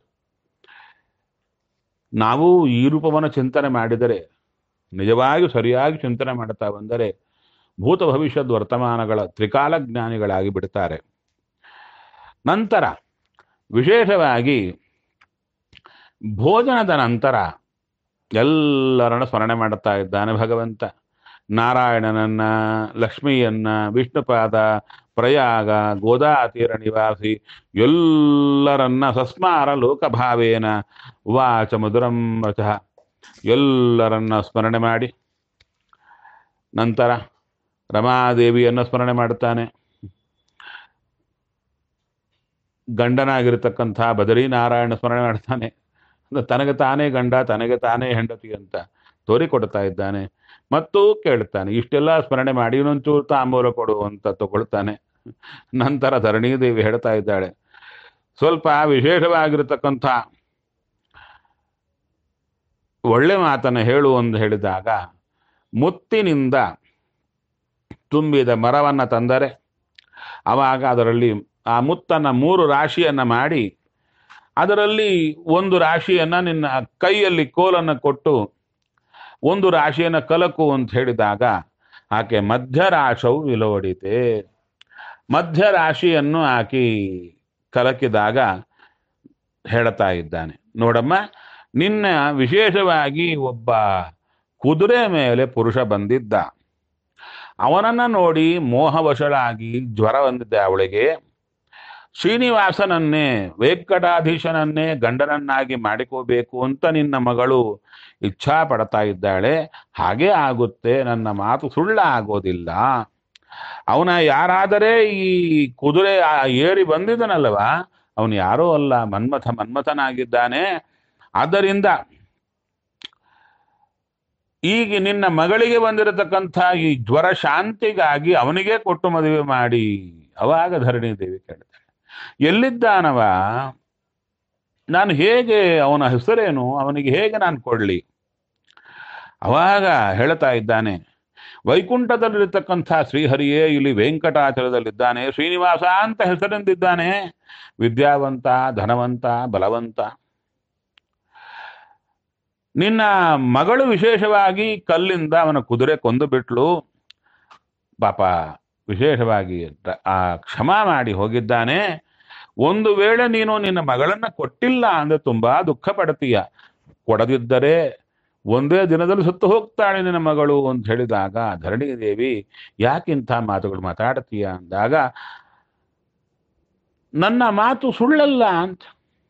ನಾವು ಈ ರೂಪವನ್ನು ಚಿಂತನೆ ಮಾಡಿದರೆ ನಿಜವಾಗಿಯೂ ಸರಿಯಾಗಿ ಚಿಂತನೆ ಮಾಡ್ತಾ ಬಂದರೆ ಭೂತ ಭವಿಷ್ಯದ ವರ್ತಮಾನಗಳ ತ್ರಿಕಾಲ ಜ್ಞಾನಿಗಳಾಗಿ ಬಿಡ್ತಾರೆ ನಂತರ ವಿಶೇಷವಾಗಿ ಭೋಜನದ ನಂತರ ಎಲ್ಲರನ್ನ ಸ್ಮರಣೆ ಮಾಡುತ್ತಾ ಇದ್ದಾನೆ ಭಗವಂತ ನಾರಾಯಣನನ್ನ ಲಕ್ಷ್ಮಿಯನ್ನ ವಿಷ್ಣುಪಾದ ಪ್ರಯಾಗ ಗೋದಾತೀರ ನಿವಾಸಿ ಎಲ್ಲರನ್ನ ಸಸ್ಮಾರ ಲೋಕಭಾವೇನ ವಾಚ ಮಧುರಂ ವಚಃ ಎಲ್ಲರನ್ನ ಸ್ಮರಣೆ ಮಾಡಿ ನಂತರ ರಮಾದೇವಿಯನ್ನು ಸ್ಮರಣೆ ಮಾಡುತ್ತಾನೆ ಗಂಡನಾಗಿರ್ತಕ್ಕಂಥ ಬದರಿನಾರಾಯಣ ಸ್ಮರಣೆ ಮಾಡ್ತಾನೆ ಅಂದ್ರೆ ತನಗೆ ತಾನೇ ಗಂಡ ತನಗೆ ತಾನೇ ಹೆಂಡತಿ ಅಂತ ತೋರಿಕೊಡ್ತಾ ಇದ್ದಾನೆ ಮತ್ತು ಕೇಳ್ತಾನೆ ಇಷ್ಟೆಲ್ಲ ಸ್ಮರಣೆ ಮಾಡಿ ಇನ್ನೊಂಚೂರು ತಾಂಬೂಲ ಕೊಡು ಅಂತ ತಗೊಳ್ತಾನೆ ನಂತರ ಧರಣಿ ದೇವಿ ಹೇಳ್ತಾ ಇದ್ದಾಳೆ ಸ್ವಲ್ಪ ವಿಶೇಷವಾಗಿರತಕ್ಕಂಥ ಒಳ್ಳೆ ಮಾತನ್ನು ಹೇಳು ಎಂದು ಹೇಳಿದಾಗ ಮುತ್ತಿನಿಂದ ತುಂಬಿದ ಮರವನ್ನು ತಂದರೆ ಆವಾಗ ಅದರಲ್ಲಿ ಆ ಮುತ್ತನ್ನು ಮೂರು ರಾಶಿಯನ್ನು ಮಾಡಿ ಅದರಲ್ಲಿ ಒಂದು ರಾಶಿಯನ್ನು ನಿನ್ನ ಕೈಯಲ್ಲಿ ಕೋಲನ್ನು ಕೊಟ್ಟು ಒಂದು ರಾಶಿಯನ್ನು ಕಲಕು ಅಂತ ಹೇಳಿದಾಗ ಆಕೆ ಮಧ್ಯರಾಶವು ವಿಲೋಡಿತೆ ಮಧ್ಯ ರಾಶಿಯನ್ನು ಆಕಿ ಕಲಕಿದಾಗ ಹೇಳ್ತಾ ಇದ್ದಾನೆ ನೋಡಮ್ಮ ನಿನ್ನ ವಿಶೇಷವಾಗಿ ಒಬ್ಬ ಕುದುರೆ ಮೇಲೆ ಪುರುಷ ಬಂದಿದ್ದ ಅವನನ್ನ ನೋಡಿ ಮೋಹವಶಳಾಗಿ ಜ್ವರ ಬಂದಿದ್ದೆ ಅವಳಿಗೆ ಶ್ರೀನಿವಾಸನನ್ನೇ ವೆಂಕಟಾಧೀಶನನ್ನೇ ಗಂಡನನ್ನಾಗಿ ಮಾಡಿಕೋಬೇಕು ಅಂತ ನಿನ್ನ ಮಗಳು ಇಚ್ಛಾ ಪಡ್ತಾ ಇದ್ದಾಳೆ ಹಾಗೆ ಆಗುತ್ತೆ ನನ್ನ ಮಾತು ಸುಳ್ಳ ಆಗೋದಿಲ್ಲ ಅವನ ಯಾರಾದರೆ ಈ ಕುದುರೆ ಆ ಏರಿ ಬಂದಿದ್ದನಲ್ವ ಅವನು ಯಾರೋ ಅಲ್ಲ ಮನ್ಮಥ ಮನ್ಮಥನಾಗಿದ್ದಾನೆ ಆದ್ದರಿಂದ ಈಗ ನಿನ್ನ ಮಗಳಿಗೆ ಬಂದಿರತಕ್ಕಂಥ ಈ ಜ್ವರ ಶಾಂತಿಗಾಗಿ ಅವನಿಗೆ ಕೊಟ್ಟು ಮದುವೆ ಮಾಡಿ ಅವಾಗ ಧರಣಿ ದೇವಿ ಕೇಳ್ತಾಳೆ ಎಲ್ಲಿದ್ದಾನವ ನಾನು ಹೇಗೆ ಅವನ ಹೆಸರೇನು ಅವನಿಗೆ ಹೇಗೆ ನಾನು ಕೊಡ್ಲಿ ಅವಾಗ ಹೇಳ್ತಾ ಇದ್ದಾನೆ ವೈಕುಂಠದಲ್ಲಿರ್ತಕ್ಕಂಥ ಶ್ರೀಹರಿಯೇ ಇಲ್ಲಿ ವೆಂಕಟಾಚಲದಲ್ಲಿದ್ದಾನೆ ಶ್ರೀನಿವಾಸ ಅಂತ ಹೆಸರಿಂದಿದ್ದಾನೆ ವಿದ್ಯಾವಂತ ಧನವಂತ ಬಲವಂತ ನಿನ್ನ ಮಗಳು ವಿಶೇಷವಾಗಿ ಕಲ್ಲಿಂದ ಅವನ ಕುದುರೆ ಕೊಂದು ಬಿಟ್ಲು ಪಾಪ ವಿಶೇಷವಾಗಿ ರ- ಆ ಕ್ಷಮ ಮಾಡಿ ಹೋಗಿದ್ದಾನೆ ಒಂದು ವೇಳೆ ನೀನು ನಿನ್ನ ಮಗಳನ್ನ ಕೊಟ್ಟಿಲ್ಲ ಅಂದ್ರೆ ತುಂಬಾ ದುಃಖ ಪಡ್ತೀಯ ಕೊಡದಿದ್ದರೆ ಒಂದೇ ದಿನದಲ್ಲಿ ಸುತ್ತು ಹೋಗ್ತಾಳೆ ನಿನ್ನ ಮಗಳು ಅಂತ ಹೇಳಿದಾಗ ಧರಣಿ ದೇವಿ ಯಾಕಿಂಥ ಮಾತುಗಳು ಮಾತಾಡ್ತೀಯ ಅಂದಾಗ ನನ್ನ ಮಾತು ಸುಳ್ಳಲ್ಲ ಅಂತ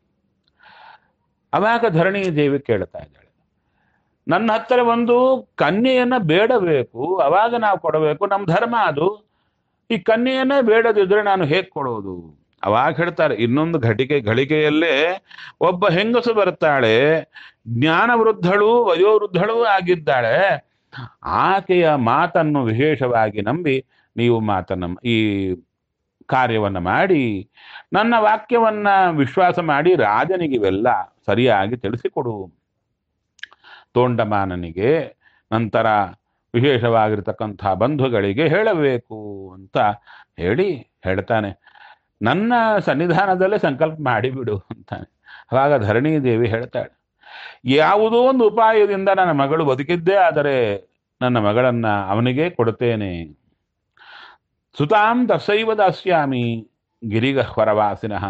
ಅವಾಗ ಧರಣಿ ದೇವಿ ಕೇಳ್ತಾ ಇದ್ದಾಳೆ ನನ್ನ ಹತ್ತಿರ ಒಂದು ಕನ್ಯೆಯನ್ನ ಬೇಡಬೇಕು ಅವಾಗ ನಾವು ಕೊಡಬೇಕು ನಮ್ಮ ಧರ್ಮ ಅದು ಈ ಕನ್ಯೆಯನ್ನೇ ಬೇಡದಿದ್ರೆ ನಾನು ಹೇಗೆ ಕೊಡೋದು ಅವಾಗ ಹೇಳ್ತಾರೆ ಇನ್ನೊಂದು ಘಟಿಕೆ ಘಳಿಗೆಯಲ್ಲೇ ಒಬ್ಬ ಹೆಂಗಸು ಬರ್ತಾಳೆ ಜ್ಞಾನ ವೃದ್ಧಳು ವಯೋವೃದ್ಧಳು ಆಗಿದ್ದಾಳೆ ಆಕೆಯ ಮಾತನ್ನು ವಿಶೇಷವಾಗಿ ನಂಬಿ ನೀವು ಮಾತನ್ನ ಈ ಕಾರ್ಯವನ್ನ ಮಾಡಿ ನನ್ನ ವಾಕ್ಯವನ್ನ ವಿಶ್ವಾಸ ಮಾಡಿ ರಾಜನಿಗೆ ಇವೆಲ್ಲ ಸರಿಯಾಗಿ ತಿಳಿಸಿಕೊಡು ತೋಂಡಮಾನನಿಗೆ ನಂತರ ವಿಶೇಷವಾಗಿರ್ತಕ್ಕಂಥ ಬಂಧುಗಳಿಗೆ ಹೇಳಬೇಕು ಅಂತ ಹೇಳಿ ಹೇಳ್ತಾನೆ ನನ್ನ ಸನ್ನಿಧಾನದಲ್ಲೇ ಸಂಕಲ್ಪ ಮಾಡಿಬಿಡು ಅಂತಾನೆ ಅವಾಗ ಧರಣಿ ದೇವಿ ಹೇಳ್ತಾಳೆ ಯಾವುದೋ ಒಂದು ಉಪಾಯದಿಂದ ನನ್ನ ಮಗಳು ಬದುಕಿದ್ದೇ ಆದರೆ ನನ್ನ ಮಗಳನ್ನ ಅವನಿಗೆ ಕೊಡುತ್ತೇನೆ ಸುತಾಂ ತಸೈವ ದಾಸ್ಯಾಮಿ ಗಿರಿಗಹ್ವರವಾಸಿನಃ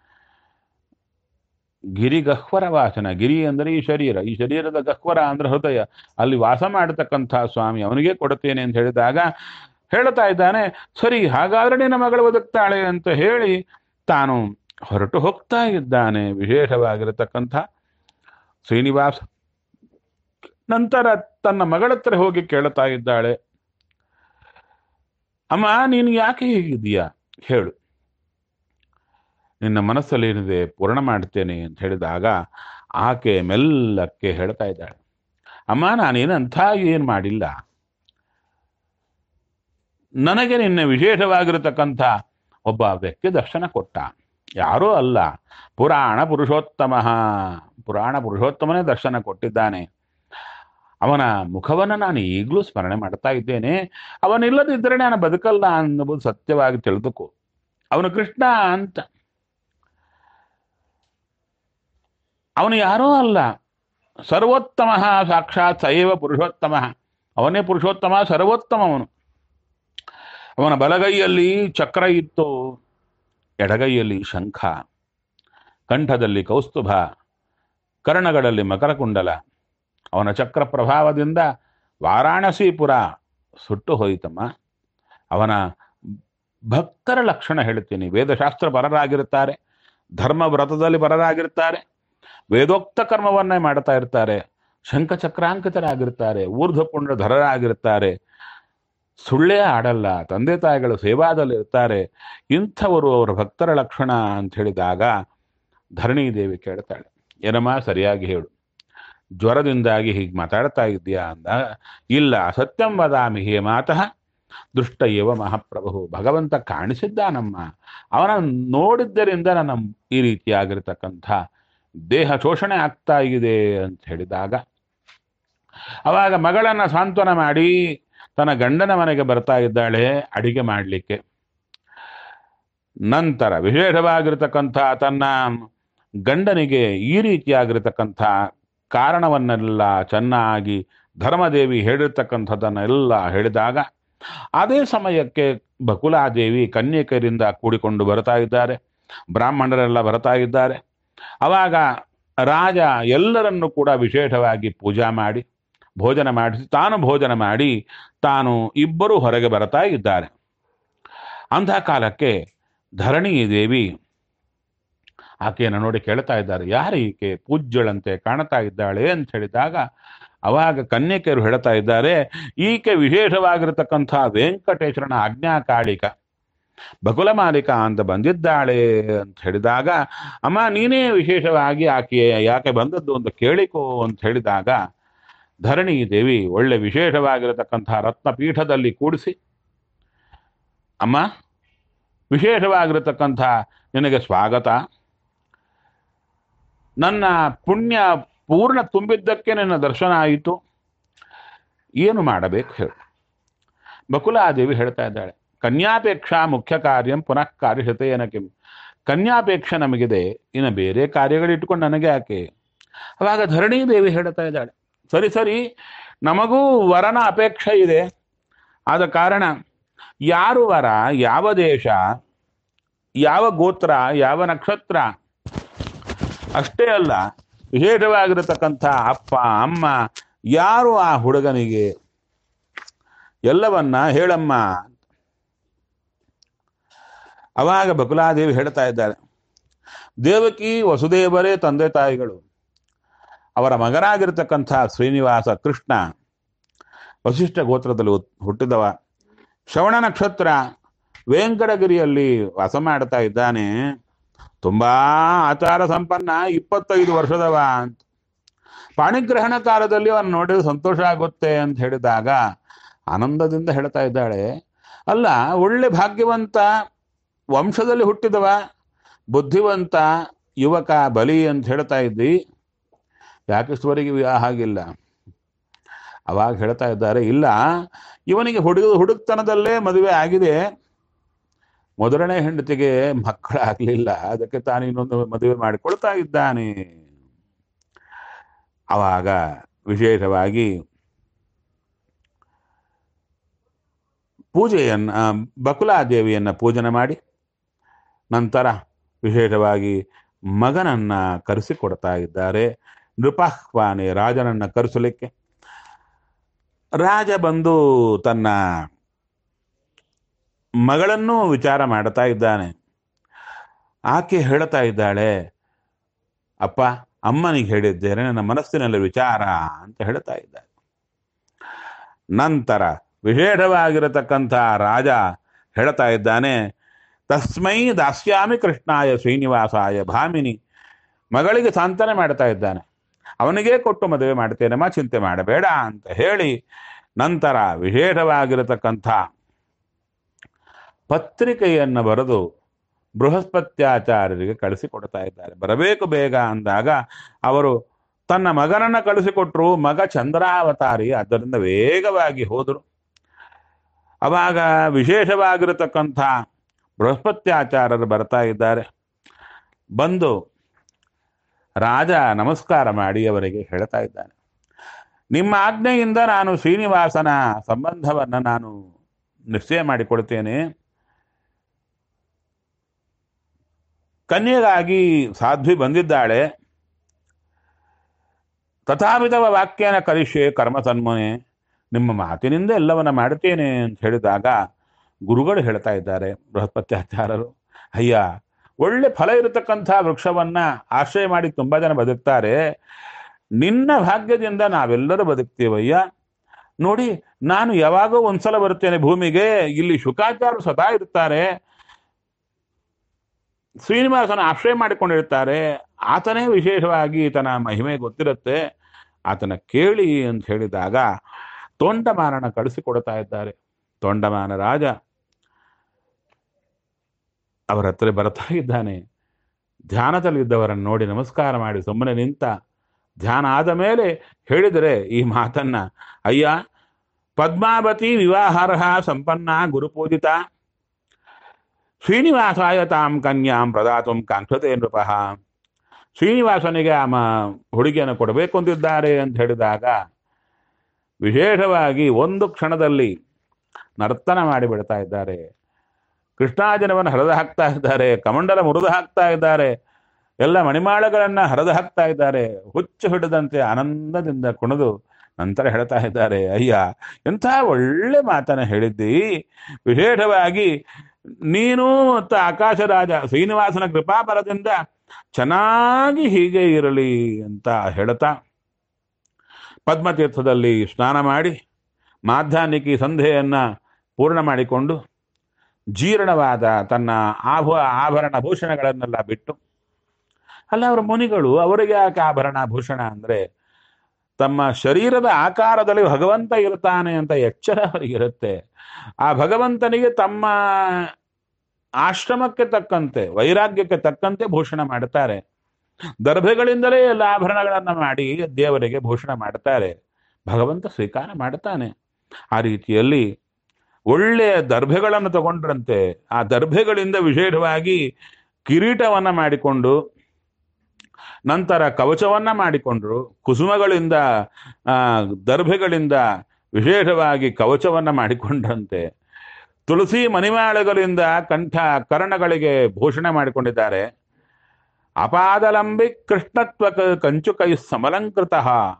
ಗಿರಿಗಹ್ವರ ವಾಸನ ಗಿರಿ ಅಂದರೆ ಈ ಶರೀರ ಈ ಶರೀರದ ಗಹ್ವರ ಅಂದ್ರೆ ಹೃದಯ ಅಲ್ಲಿ ವಾಸ ಮಾಡತಕ್ಕಂಥ ಸ್ವಾಮಿ ಅವನಿಗೆ ಕೊಡುತ್ತೇನೆ ಅಂತ ಹೇಳಿದಾಗ ಹೇಳ್ತಾ ಇದ್ದಾನೆ ಸರಿ ಹಾಗಾದ್ರೆ ನಿನ್ನ ಮಗಳು ಬದುಕ್ತಾಳೆ ಅಂತ ಹೇಳಿ ತಾನು ಹೊರಟು ಹೋಗ್ತಾ ಇದ್ದಾನೆ ವಿಶೇಷವಾಗಿರತಕ್ಕಂಥ ಶ್ರೀನಿವಾಸ ನಂತರ ತನ್ನ ಮಗಳ ಹತ್ರ ಹೋಗಿ ಕೇಳ್ತಾ ಇದ್ದಾಳೆ ಅಮ್ಮ ನೀನು ಯಾಕೆ ಹೀಗಿದೀಯಾ ಹೇಳು ನಿನ್ನ ಮನಸ್ಸಲ್ಲಿ ಏನಿದೆ ಪೂರ್ಣ ಮಾಡ್ತೇನೆ ಅಂತ ಹೇಳಿದಾಗ ಆಕೆ ಮೆಲ್ಲಕ್ಕೆ ಹೇಳ್ತಾ ಇದ್ದಾಳೆ ಅಮ್ಮ ನಾನೇನಂಥ ಏನು ಮಾಡಿಲ್ಲ ನನಗೆ ನಿನ್ನೆ ವಿಶೇಷವಾಗಿರತಕ್ಕಂಥ ಒಬ್ಬ ವ್ಯಕ್ತಿ ದರ್ಶನ ಕೊಟ್ಟ ಯಾರೂ ಅಲ್ಲ ಪುರಾಣ ಪುರುಷೋತ್ತಮ ಪುರಾಣ ಪುರುಷೋತ್ತಮನೇ ದರ್ಶನ ಕೊಟ್ಟಿದ್ದಾನೆ ಅವನ ಮುಖವನ್ನು ನಾನು ಈಗಲೂ ಸ್ಮರಣೆ ಮಾಡ್ತಾ ಇದ್ದೇನೆ ಅವನಿಲ್ಲದಿದ್ದರೆ ನಾನು ಬದುಕಲ್ಲ ಅನ್ನಬಹುದು ಸತ್ಯವಾಗಿ ತಿಳಿದುಕೋ ಅವನು ಕೃಷ್ಣ ಅಂತ ಅವನು ಯಾರೋ ಅಲ್ಲ ಸರ್ವೋತ್ತಮ ಸಾಕ್ಷಾತ್ ಸೈವ ಪುರುಷೋತ್ತಮ ಅವನೇ ಪುರುಷೋತ್ತಮ ಸರ್ವೋತ್ತಮ ಅವನು ಅವನ ಬಲಗೈಯಲ್ಲಿ ಚಕ್ರ ಇತ್ತು ಎಡಗೈಯಲ್ಲಿ ಶಂಖ ಕಂಠದಲ್ಲಿ ಕೌಸ್ತುಭ ಕರ್ಣಗಳಲ್ಲಿ ಮಕರಕುಂಡಲ ಅವನ ಚಕ್ರ ಪ್ರಭಾವದಿಂದ ವಾರಾಣಸೀಪುರ ಸುಟ್ಟು ಹೋಯಿತಮ್ಮ ಅವನ ಭಕ್ತರ ಲಕ್ಷಣ ಹೇಳ್ತೀನಿ ವೇದಶಾಸ್ತ್ರ ಪರರಾಗಿರುತ್ತಾರೆ ಧರ್ಮ ವ್ರತದಲ್ಲಿ ಪರರಾಗಿರ್ತಾರೆ ವೇದೋಕ್ತ ಕರ್ಮವನ್ನೇ ಮಾಡ್ತಾ ಇರ್ತಾರೆ ಶಂಖಚಕ್ರಾಂಕಿತರಾಗಿರ್ತಾರೆ ಊರ್ಧ್ವಪುಂಡ ಧರರಾಗಿರ್ತಾರೆ ಸುಳ್ಳೇ ಆಡಲ್ಲ ತಂದೆ ತಾಯಿಗಳು ಸೇವಾದಲ್ಲಿ ಇರ್ತಾರೆ ಇಂಥವರು ಅವರ ಭಕ್ತರ ಲಕ್ಷಣ ಅಂತ ಹೇಳಿದಾಗ ಧರಣಿ ದೇವಿ ಕೇಳ್ತಾಳೆ ಏನಮ್ಮ ಸರಿಯಾಗಿ ಹೇಳು ಜ್ವರದಿಂದಾಗಿ ಹೀಗೆ ಮಾತಾಡ್ತಾ ಇದ್ದೀಯಾ ಅಂದಾಗ ಇಲ್ಲ ಸತ್ಯಂ ವದಾಮಿ ಹೇ ಮಾತಃ ದೃಷ್ಟ ಏವ ಮಹಾಪ್ರಭು ಭಗವಂತ ಕಾಣಿಸಿದ್ದಾನಮ್ಮ ಅವನ ನೋಡಿದ್ದರಿಂದ ನನ್ನ ಈ ರೀತಿಯಾಗಿರ್ತಕ್ಕಂಥ ದೇಹ ಶೋಷಣೆ ಆಗ್ತಾ ಇದೆ ಅಂತ ಹೇಳಿದಾಗ ಅವಾಗ ಮಗಳನ್ನ ಸಾಂತ್ವನ ಮಾಡಿ ತನ್ನ ಗಂಡನ ಮನೆಗೆ ಬರ್ತಾ ಇದ್ದಾಳೆ ಅಡಿಗೆ ಮಾಡಲಿಕ್ಕೆ ನಂತರ ವಿಶೇಷವಾಗಿರತಕ್ಕಂಥ ತನ್ನ ಗಂಡನಿಗೆ ಈ ರೀತಿಯಾಗಿರತಕ್ಕಂಥ ಕಾರಣವನ್ನೆಲ್ಲ ಚೆನ್ನಾಗಿ ಧರ್ಮದೇವಿ ಹೇಳಿರ್ತಕ್ಕಂಥದ್ದನ್ನೆಲ್ಲ ಹೇಳಿದಾಗ ಅದೇ ಸಮಯಕ್ಕೆ ಬಕುಲಾದೇವಿ ಕನ್ಯಕರಿಂದ ಕೂಡಿಕೊಂಡು ಬರ್ತಾ ಇದ್ದಾರೆ ಬ್ರಾಹ್ಮಣರೆಲ್ಲ ಬರ್ತಾ ಇದ್ದಾರೆ ಅವಾಗ ರಾಜ ಎಲ್ಲರನ್ನು ಕೂಡ ವಿಶೇಷವಾಗಿ ಪೂಜಾ ಮಾಡಿ ಭೋಜನ ಮಾಡಿಸಿ ತಾನು ಭೋಜನ ಮಾಡಿ ತಾನು ಇಬ್ಬರು ಹೊರಗೆ ಬರ್ತಾ ಇದ್ದಾರೆ ಅಂಥ ಕಾಲಕ್ಕೆ ಧರಣಿ ದೇವಿ ಆಕೆಯನ್ನು ನೋಡಿ ಕೇಳ್ತಾ ಇದ್ದಾರೆ ಯಾರು ಈಕೆ ಪೂಜ್ಯಳಂತೆ ಕಾಣ್ತಾ ಇದ್ದಾಳೆ ಅಂತ ಹೇಳಿದಾಗ ಅವಾಗ ಕನ್ಯಕೆಯರು ಹೇಳ್ತಾ ಇದ್ದಾರೆ ಈಕೆ ವಿಶೇಷವಾಗಿರತಕ್ಕಂಥ ವೆಂಕಟೇಶ್ವರನ ಆಜ್ಞಾಕಾಳಿಕ ಬಕುಲ ಮಾಲಿಕ ಅಂತ ಬಂದಿದ್ದಾಳೆ ಅಂತ ಹೇಳಿದಾಗ ಅಮ್ಮ ನೀನೇ ವಿಶೇಷವಾಗಿ ಆಕೆ ಯಾಕೆ ಬಂದದ್ದು ಅಂತ ಕೇಳಿಕೋ ಅಂತ ಹೇಳಿದಾಗ ಧರಣಿ ದೇವಿ ಒಳ್ಳೆ ವಿಶೇಷವಾಗಿರತಕ್ಕಂಥ ರತ್ನಪೀಠದಲ್ಲಿ ಕೂಡಿಸಿ ಅಮ್ಮ ವಿಶೇಷವಾಗಿರತಕ್ಕಂಥ ನಿನಗೆ ಸ್ವಾಗತ ನನ್ನ ಪುಣ್ಯ ಪೂರ್ಣ ತುಂಬಿದ್ದಕ್ಕೆ ನಿನ್ನ ದರ್ಶನ ಆಯಿತು ಏನು ಮಾಡಬೇಕು ಹೇಳು ಬಕುಲಾದೇವಿ ಹೇಳ್ತಾ ಇದ್ದಾಳೆ ಕನ್ಯಾಪೇಕ್ಷಾ ಮುಖ್ಯ ಕಾರ್ಯಂ ಪುನಃ ಕಾರ್ಯಶತೆ ಏನಕ್ಕೆ ಕನ್ಯಾಪೇಕ್ಷೆ ನಮಗಿದೆ ಇನ್ನು ಬೇರೆ ಕಾರ್ಯಗಳಿಟ್ಕೊಂಡು ನನಗೆ ಯಾಕೆ ಅವಾಗ ಧರಣಿ ದೇವಿ ಹೇಳ್ತಾ ಇದ್ದಾಳೆ ಸರಿ ಸರಿ ನಮಗೂ ವರನ ಅಪೇಕ್ಷೆ ಇದೆ ಆದ ಕಾರಣ ಯಾರು ವರ ಯಾವ ದೇಶ ಯಾವ ಗೋತ್ರ ಯಾವ ನಕ್ಷತ್ರ ಅಷ್ಟೇ ಅಲ್ಲ ವಿಶೇಷವಾಗಿರತಕ್ಕಂಥ ಅಪ್ಪ ಅಮ್ಮ ಯಾರು ಆ ಹುಡುಗನಿಗೆ ಎಲ್ಲವನ್ನ ಹೇಳಮ್ಮ ಅವಾಗ ಬಕುಲಾದೇವಿ ಹೇಳ್ತಾ ಇದ್ದಾರೆ ದೇವಕಿ ವಸುದೇವರೇ ತಂದೆ ತಾಯಿಗಳು ಅವರ ಮಗನಾಗಿರ್ತಕ್ಕಂಥ ಶ್ರೀನಿವಾಸ ಕೃಷ್ಣ ವಸಿಷ್ಠ ಗೋತ್ರದಲ್ಲಿ ಹುಟ್- ಹುಟ್ಟಿದವ ಶ್ರವಣ ನಕ್ಷತ್ರ ವೆಂಕಟಗಿರಿಯಲ್ಲಿ ವಾಸ ಮಾಡ್ತಾ ಇದ್ದಾನೆ ತುಂಬಾ ಆಚಾರ ಸಂಪನ್ನ ಇಪ್ಪತ್ತೈದು ವರ್ಷದವ ಅಂತ ಪಾಣಿಗ್ರಹಣ ಕಾಲದಲ್ಲಿ ಅವನು ನೋಡಿದ್ರೆ ಸಂತೋಷ ಆಗುತ್ತೆ ಅಂತ ಹೇಳಿದಾಗ ಆನಂದದಿಂದ ಹೇಳ್ತಾ ಇದ್ದಾಳೆ ಅಲ್ಲ ಒಳ್ಳೆ ಭಾಗ್ಯವಂತ ವಂಶದಲ್ಲಿ ಹುಟ್ಟಿದವ ಬುದ್ಧಿವಂತ ಯುವಕ ಬಲಿ ಅಂತ ಹೇಳ್ತಾ ಇದ್ದಿ ಯಾಕಿಷ್ಟವರೆಗೆ ವಿವಾಹ ಆಗಿಲ್ಲ ಅವಾಗ ಹೇಳ್ತಾ ಇದ್ದಾರೆ ಇಲ್ಲ ಇವನಿಗೆ ಹುಡುಗ ಹುಡುಕ್ತನದಲ್ಲೇ ಮದುವೆ ಆಗಿದೆ ಮೊದಲನೇ ಹೆಂಡತಿಗೆ ಮಕ್ಕಳಾಗ್ಲಿಲ್ಲ ಅದಕ್ಕೆ ತಾನು ಇನ್ನೊಂದು ಮದುವೆ ಮಾಡಿಕೊಳ್ತಾ ಇದ್ದಾನೆ ಅವಾಗ ವಿಶೇಷವಾಗಿ ಪೂಜೆಯನ್ನ ಆ, ಬಕುಲಾದೇವಿಯನ್ನ ಪೂಜನೆ ಮಾಡಿ ನಂತರ ವಿಶೇಷವಾಗಿ ಮಗನನ್ನ ಕರೆಸಿಕೊಡ್ತಾ ಇದ್ದಾರೆ ನೃಪಾಹ್ವಾನೆ ರಾಜನನ್ನ ಕರೆಸಲಿಕ್ಕೆ ರಾಜ ಬಂದು ತನ್ನ ಮಗಳನ್ನು ವಿಚಾರ ಮಾಡ್ತಾ ಇದ್ದಾನೆ ಆಕೆ ಹೇಳ್ತಾ ಇದ್ದಾಳೆ ಅಪ್ಪ ಅಮ್ಮನಿಗೆ ಹೇಳಿದ್ದೇನೆ ನನ್ನ ಮನಸ್ಸಿನಲ್ಲಿ ವಿಚಾರ ಅಂತ ಹೇಳ್ತಾ ಇದ್ದಾಳೆ ನಂತರ ವಿಶೇಷವಾಗಿರತಕ್ಕಂಥ ರಾಜ ಹೇಳ್ತಾ ಇದ್ದಾನೆ ತಸ್ಮೈ ದಾಸ್ಯಾಮಿ ಕೃಷ್ಣಾಯ ಶ್ರೀನಿವಾಸಾಯ ಭಾಮಿನಿ ಮಗಳಿಗೆ ಸಾಂತ್ವನ ಮಾಡ್ತಾ ಇದ್ದಾನೆ ಅವನಿಗೇ ಕೊಟ್ಟು ಮದುವೆ ಮಾಡ್ತೇನಮ್ಮ ಚಿಂತೆ ಮಾಡಬೇಡ ಅಂತ ಹೇಳಿ ನಂತರ ವಿಶೇಷವಾಗಿರತಕ್ಕಂಥ ಪತ್ರಿಕೆಯನ್ನು ಬರೆದು ಬೃಹಸ್ಪತ್ಯಾಚಾರ್ಯರಿಗೆ ಕಳಿಸಿಕೊಡ್ತಾ ಇದ್ದಾರೆ ಬರಬೇಕು ಬೇಗ ಅಂದಾಗ ಅವರು ತನ್ನ ಮಗನನ್ನ ಕಳಿಸಿಕೊಟ್ರು ಮಗ ಚಂದ್ರಾವತಾರಿ ಆದ್ದರಿಂದ ವೇಗವಾಗಿ ಹೋದರು ಅವಾಗ ವಿಶೇಷವಾಗಿರತಕ್ಕಂಥ ಬೃಹಸ್ಪತ್ಯಾಚಾರ್ಯರು ಬರ್ತಾ ಇದ್ದಾರೆ ಬಂದು ರಾಜ ನಮಸ್ಕಾರ ಮಾಡಿ ಅವರಿಗೆ ಹೇಳ್ತಾ ಇದ್ದಾನೆ ನಿಮ್ಮ ಆಜ್ಞೆಯಿಂದ ನಾನು ಶ್ರೀನಿವಾಸನ ಸಂಬಂಧವನ್ನು ನಾನು ನಿಶ್ಚಯ ಮಾಡಿಕೊಡ್ತೇನೆ ಕನ್ಯೆಗಾಗಿ ಸಾಧ್ವಿ ಬಂದಿದ್ದಾಳೆ ತಥಾವಿಧವ ವಾಕ್ಯನ ಕರಿಷ್ಯೆ ಕರ್ಮ ಸನ್ಮನೆ ನಿಮ್ಮ ಮಾತಿನಿಂದ ಎಲ್ಲವನ್ನ ಮಾಡ್ತೇನೆ ಅಂತ ಹೇಳಿದಾಗ ಗುರುಗಳು ಹೇಳ್ತಾ ಇದ್ದಾರೆ ಬೃಹಸ್ಪತ್ಯಾಚಾರ್ಯರು ಅಯ್ಯ ಒಳ್ಳೆ ಫಲ ಇರತಕ್ಕಂಥ ವೃಕ್ಷವನ್ನ ಆಶ್ರಯ ಮಾಡಿ ತುಂಬಾ ಜನ ಬದುಕ್ತಾರೆ ನಿನ್ನ ಭಾಗ್ಯದಿಂದ ನಾವೆಲ್ಲರೂ ಬದುಕ್ತೀವಯ್ಯ ನೋಡಿ ನಾನು ಯಾವಾಗೋ ಒಂದ್ಸಲ ಬರ್ತೇನೆ ಭೂಮಿಗೆ ಇಲ್ಲಿ ಶುಕಾಚಾರ್ಯರು ಸದಾ ಇರ್ತಾರೆ ಶ್ರೀನಿವಾಸನ ಆಶ್ರಯ ಮಾಡಿಕೊಂಡಿರ್ತಾರೆ ಆತನೇ ವಿಶೇಷವಾಗಿ ಈತನ ಮಹಿಮೆ ಗೊತ್ತಿರುತ್ತೆ ಆತನ ಕೇಳಿ ಅಂತ ಹೇಳಿದಾಗ ತೊಂಡಮಾನನ ಕಳಿಸಿಕೊಡ್ತಾ ಇದ್ದಾರೆ ತೊಂಡಮಾನ ರಾಜ ಅವರ ಹತ್ರ ಬರ್ತಾ ಇದ್ದಾನೆ ಧ್ಯಾನದಲ್ಲಿದ್ದವರನ್ನು ನೋಡಿ ನಮಸ್ಕಾರ ಮಾಡಿ ಸುಮ್ಮನೆ ನಿಂತ ಧ್ಯಾನ ಆದ ಮೇಲೆ ಹೇಳಿದರೆ ಈ ಮಾತನ್ನ ಅಯ್ಯ ಪದ್ಮಾವತಿ ವಿವಾಹಾರ್ಹ ಸಂಪನ್ನ ಗುರುಪೂಜಿತ ಶ್ರೀನಿವಾಸಾಯ ತಾಂ ಕನ್ಯಾಂ ಪ್ರದಾತುಂ ಕಾಂಕ್ಷತೆ ನೃಪಃ ಶ್ರೀನಿವಾಸನಿಗೆ ಆ ಮ- ಹುಡುಗಿಯನ್ನು ಕೊಡಬೇಕು ಅಂತಿದ್ದಾರೆ ಅಂತ ಹೇಳಿದಾಗ ವಿಶೇಷವಾಗಿ ಒಂದು ಕ್ಷಣದಲ್ಲಿ ನರ್ತನ ಮಾಡಿ ಬಿಡ್ತಾ ಇದ್ದಾರೆ ಕೃಷ್ಣಾಜನವನ್ನು ಹರಿದು ಹಾಕ್ತಾ ಇದ್ದಾರೆ ಕಮಂಡಲ ಮುರಿದು ಹಾಕ್ತಾ ಇದ್ದಾರೆ ಎಲ್ಲ ಮಣಿಮಾಳಗಳನ್ನ ಹರಿದು ಹಾಕ್ತಾ ಇದ್ದಾರೆ ಹುಚ್ಚು ಹಿಡಿದಂತೆ ಆನಂದದಿಂದ ಕುಣಿದು ನಂತರ ಹೇಳ್ತಾ ಇದ್ದಾರೆ ಅಯ್ಯ ಎಂಥ ಒಳ್ಳೆ ಮಾತನ್ನ ಹೇಳಿದ್ದಿ ವಿಶೇಷವಾಗಿ ನೀನು ಮತ್ತು ಆಕಾಶರಾಜ ಶ್ರೀನಿವಾಸನ ಕೃಪಾಬಲದಿಂದ ಚೆನ್ನಾಗಿ ಹೀಗೆ ಇರಲಿ ಅಂತ ಹೇಳ್ತಾ ಪದ್ಮತೀರ್ಥದಲ್ಲಿ ಸ್ನಾನ ಮಾಡಿ ಮಾಧ್ಯಾಹ್ನಿಕಿ ಸಂಧ್ಯೆಯನ್ನ ಪೂರ್ಣ ಮಾಡಿಕೊಂಡು ಜೀರ್ಣವಾದ ತನ್ನ ಆಭ ಆಭರಣ ಭೂಷಣಗಳನ್ನೆಲ್ಲ ಬಿಟ್ಟು ಅಲ್ಲ ಅವರ ಮುನಿಗಳು ಅವರಿಗೆ ಯಾಕೆ ಆಭರಣ ಭೂಷಣ ಅಂದ್ರೆ ತಮ್ಮ ಶರೀರದ ಆಕಾರದಲ್ಲಿ ಭಗವಂತ ಇರ್ತಾನೆ ಅಂತ ಎಚ್ಚರ ಅವರಿಗಿರುತ್ತೆ ಆ ಭಗವಂತನಿಗೆ ತಮ್ಮ ಆಶ್ರಮಕ್ಕೆ ತಕ್ಕಂತೆ ವೈರಾಗ್ಯಕ್ಕೆ ತಕ್ಕಂತೆ ಭೂಷಣ ಮಾಡ್ತಾರೆ ದರ್ಭೆಗಳಿಂದಲೇ ಎಲ್ಲ ಆಭರಣಗಳನ್ನ ಮಾಡಿ ದೇವರಿಗೆ ಭೂಷಣ ಮಾಡ್ತಾರೆ ಭಗವಂತ ಸ್ವೀಕಾರ ಮಾಡ್ತಾನೆ ಆ ರೀತಿಯಲ್ಲಿ ಒಳ್ಳೆಯ ದರ್ಭೆಗಳನ್ನು ತಗೊಂಡ್ರಂತೆ ಆ ದರ್ಭೆಗಳಿಂದ ವಿಶೇಷವಾಗಿ ಕಿರೀಟವನ್ನ ಮಾಡಿಕೊಂಡು ನಂತರ ಕವಚವನ್ನ ಮಾಡಿಕೊಂಡ್ರು ಕುಸುಮಗಳಿಂದ ಆ ದರ್ಭೆಗಳಿಂದ ವಿಶೇಷವಾಗಿ ಕವಚವನ್ನ ಮಾಡಿಕೊಂಡ್ರಂತೆ ತುಳಸಿ ಮಣಿಮಾಳೆಗಳಿಂದ ಕಂಠ ಕರ್ಣಗಳಿಗೆ ಭೂಷಣ ಮಾಡಿಕೊಂಡಿದ್ದಾರೆ ಅಪಾದಲಂಬಿ ಕೃಷ್ಣತ್ವ ಕಂಚುಕೈ ಸಮಲಂಕೃತ